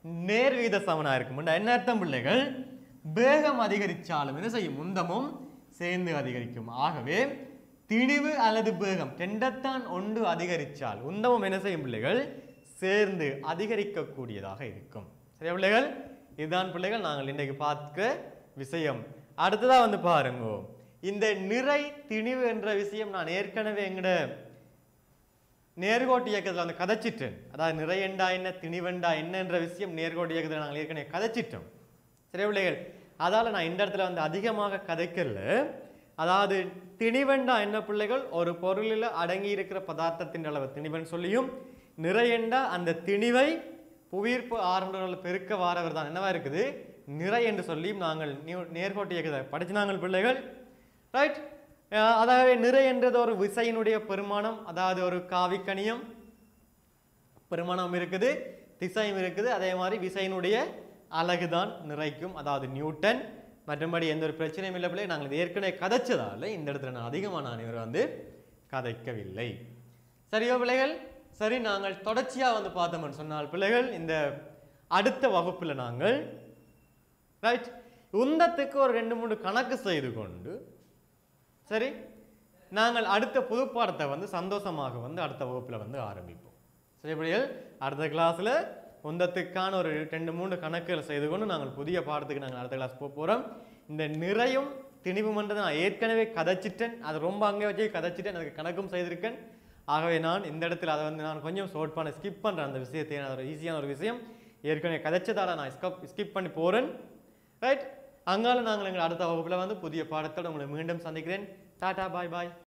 நேர்வீத சமனா இருக்கும் என்ன அர்த்தம் பிள்ளைகள் வேகம் அதிகரிச்சாலும் என்ன செய்யும் உந்தமும் சேர்ந்து அதிகரிக்கும் ஆகவே திணிவு அல்லது வேகம் ரெண்டத்தான் ஒன்று அதிகரிச்சால் உந்தமும் என்ன செய்யும் பிள்ளைகள் சேர்ந்து அதிகரிக்கக்கூடியதாக இருக்கும் சரியா பிள்ளைகள் இதுதான் பிள்ளைகள் நாங்கள் இன்றைக்கு பார்க்க விஷயம் அடுத்ததா வந்து பாருங்க இந்த நிறை திணிவு என்ற விஷயம் நான் ஏற்கனவே எங்கட நேர்கோட்டு இயக்கத்தில் வந்து கதைச்சிட்டேன் அதாவது நிறையண்டா என்ன திணிவண்டா என்னன்ற விஷயம் நேர்கோட்டு இயக்கத்தில் நாங்கள் ஏற்கனவே கதைச்சிட்டோம் சரி பிள்ளைகள் அதால நான் இந்த இடத்துல வந்து அதிகமாக கதைக்கல அதாவது திணிவண்டா என்ன பிள்ளைகள் ஒரு பொருளில் அடங்கி இருக்கிற பதார்த்தத்தின் அளவு திணிவன் சொல்லியும் நிறையண்டா அந்த திணிவை புவியீர்ப்பு ஆரம்பங்கள் பெருக்க வாரவர் தான் என்னவா இருக்குது நிறை என்று சொல்லியும் நாங்கள் நியூ- நேர்கோட்டு இயக்கத்தை படிச்சு நாங்கள் பிள்ளைகள் ரைட் அதாவது நிறை என்றது ஒரு விசையினுடைய பெருமானம் அதாவது ஒரு காவிக்கணியம் பெருமானம் இருக்குது திசையும் இருக்குது அதே மாதிரி விசையினுடைய அலகு தான் நிறைக்கும் அதாவது நியூட்டன் மற்றபடி எந்த ஒரு பிரச்சனையும் இல்லை பிள்ளை நாங்கள் இது ஏற்கனவே கதைச்சதால இந்த இடத்துல நான் அதிகமாக நான் இவரை வந்து கதைக்கவில்லை சரியோ பிள்ளைகள் சரி நாங்கள் தொடர்ச்சியாக வந்து பார்த்தோம்னு சொன்னால் பிள்ளைகள் இந்த அடுத்த வகுப்பில் நாங்கள் ரைட் உந்தத்துக்கு ஒரு ரெண்டு மூணு கணக்கு செய்து கொண்டு சரி நாங்கள் அடுத்த புது பாடத்தை வந்து சந்தோஷமாக வந்து அடுத்த வகுப்பில் வந்து ஆரம்பிப்போம் சரி பிள்ளைகள் அடுத்த கிளாஸில் உந்தத்துக்கான ஒரு ரெண்டு மூணு கணக்குகள் செய்து கொண்டு நாங்கள் புதிய பாடத்துக்கு நாங்கள் அடுத்த கிளாஸ் போக போகிறோம் இந்த நிறையும் திணிவுமன்றது நான் ஏற்கனவே கதைச்சிட்டேன் அது ரொம்ப அங்கே வச்சு கதைச்சிட்டேன் அதுக்கு கணக்கும் செய்திருக்கேன் ஆகவே நான் இந்த இடத்துல அதை வந்து நான் கொஞ்சம் ஷார்ட் பண்ண ஸ்கிப் பண்ணுறேன் அந்த விஷயத்தை அது ஒரு ஈஸியான ஒரு விஷயம் ஏற்கனவே கதைச்சதால நான் ஸ்கிப் ஸ்கிப் பண்ணி போகிறேன் ரைட் அங்கால நாங்கள் எங்கள் அடுத்த வகுப்பில் வந்து புதிய பாடத்தோட உங்களை மீண்டும் சந்திக்கிறேன் டாடா பாய் பாய்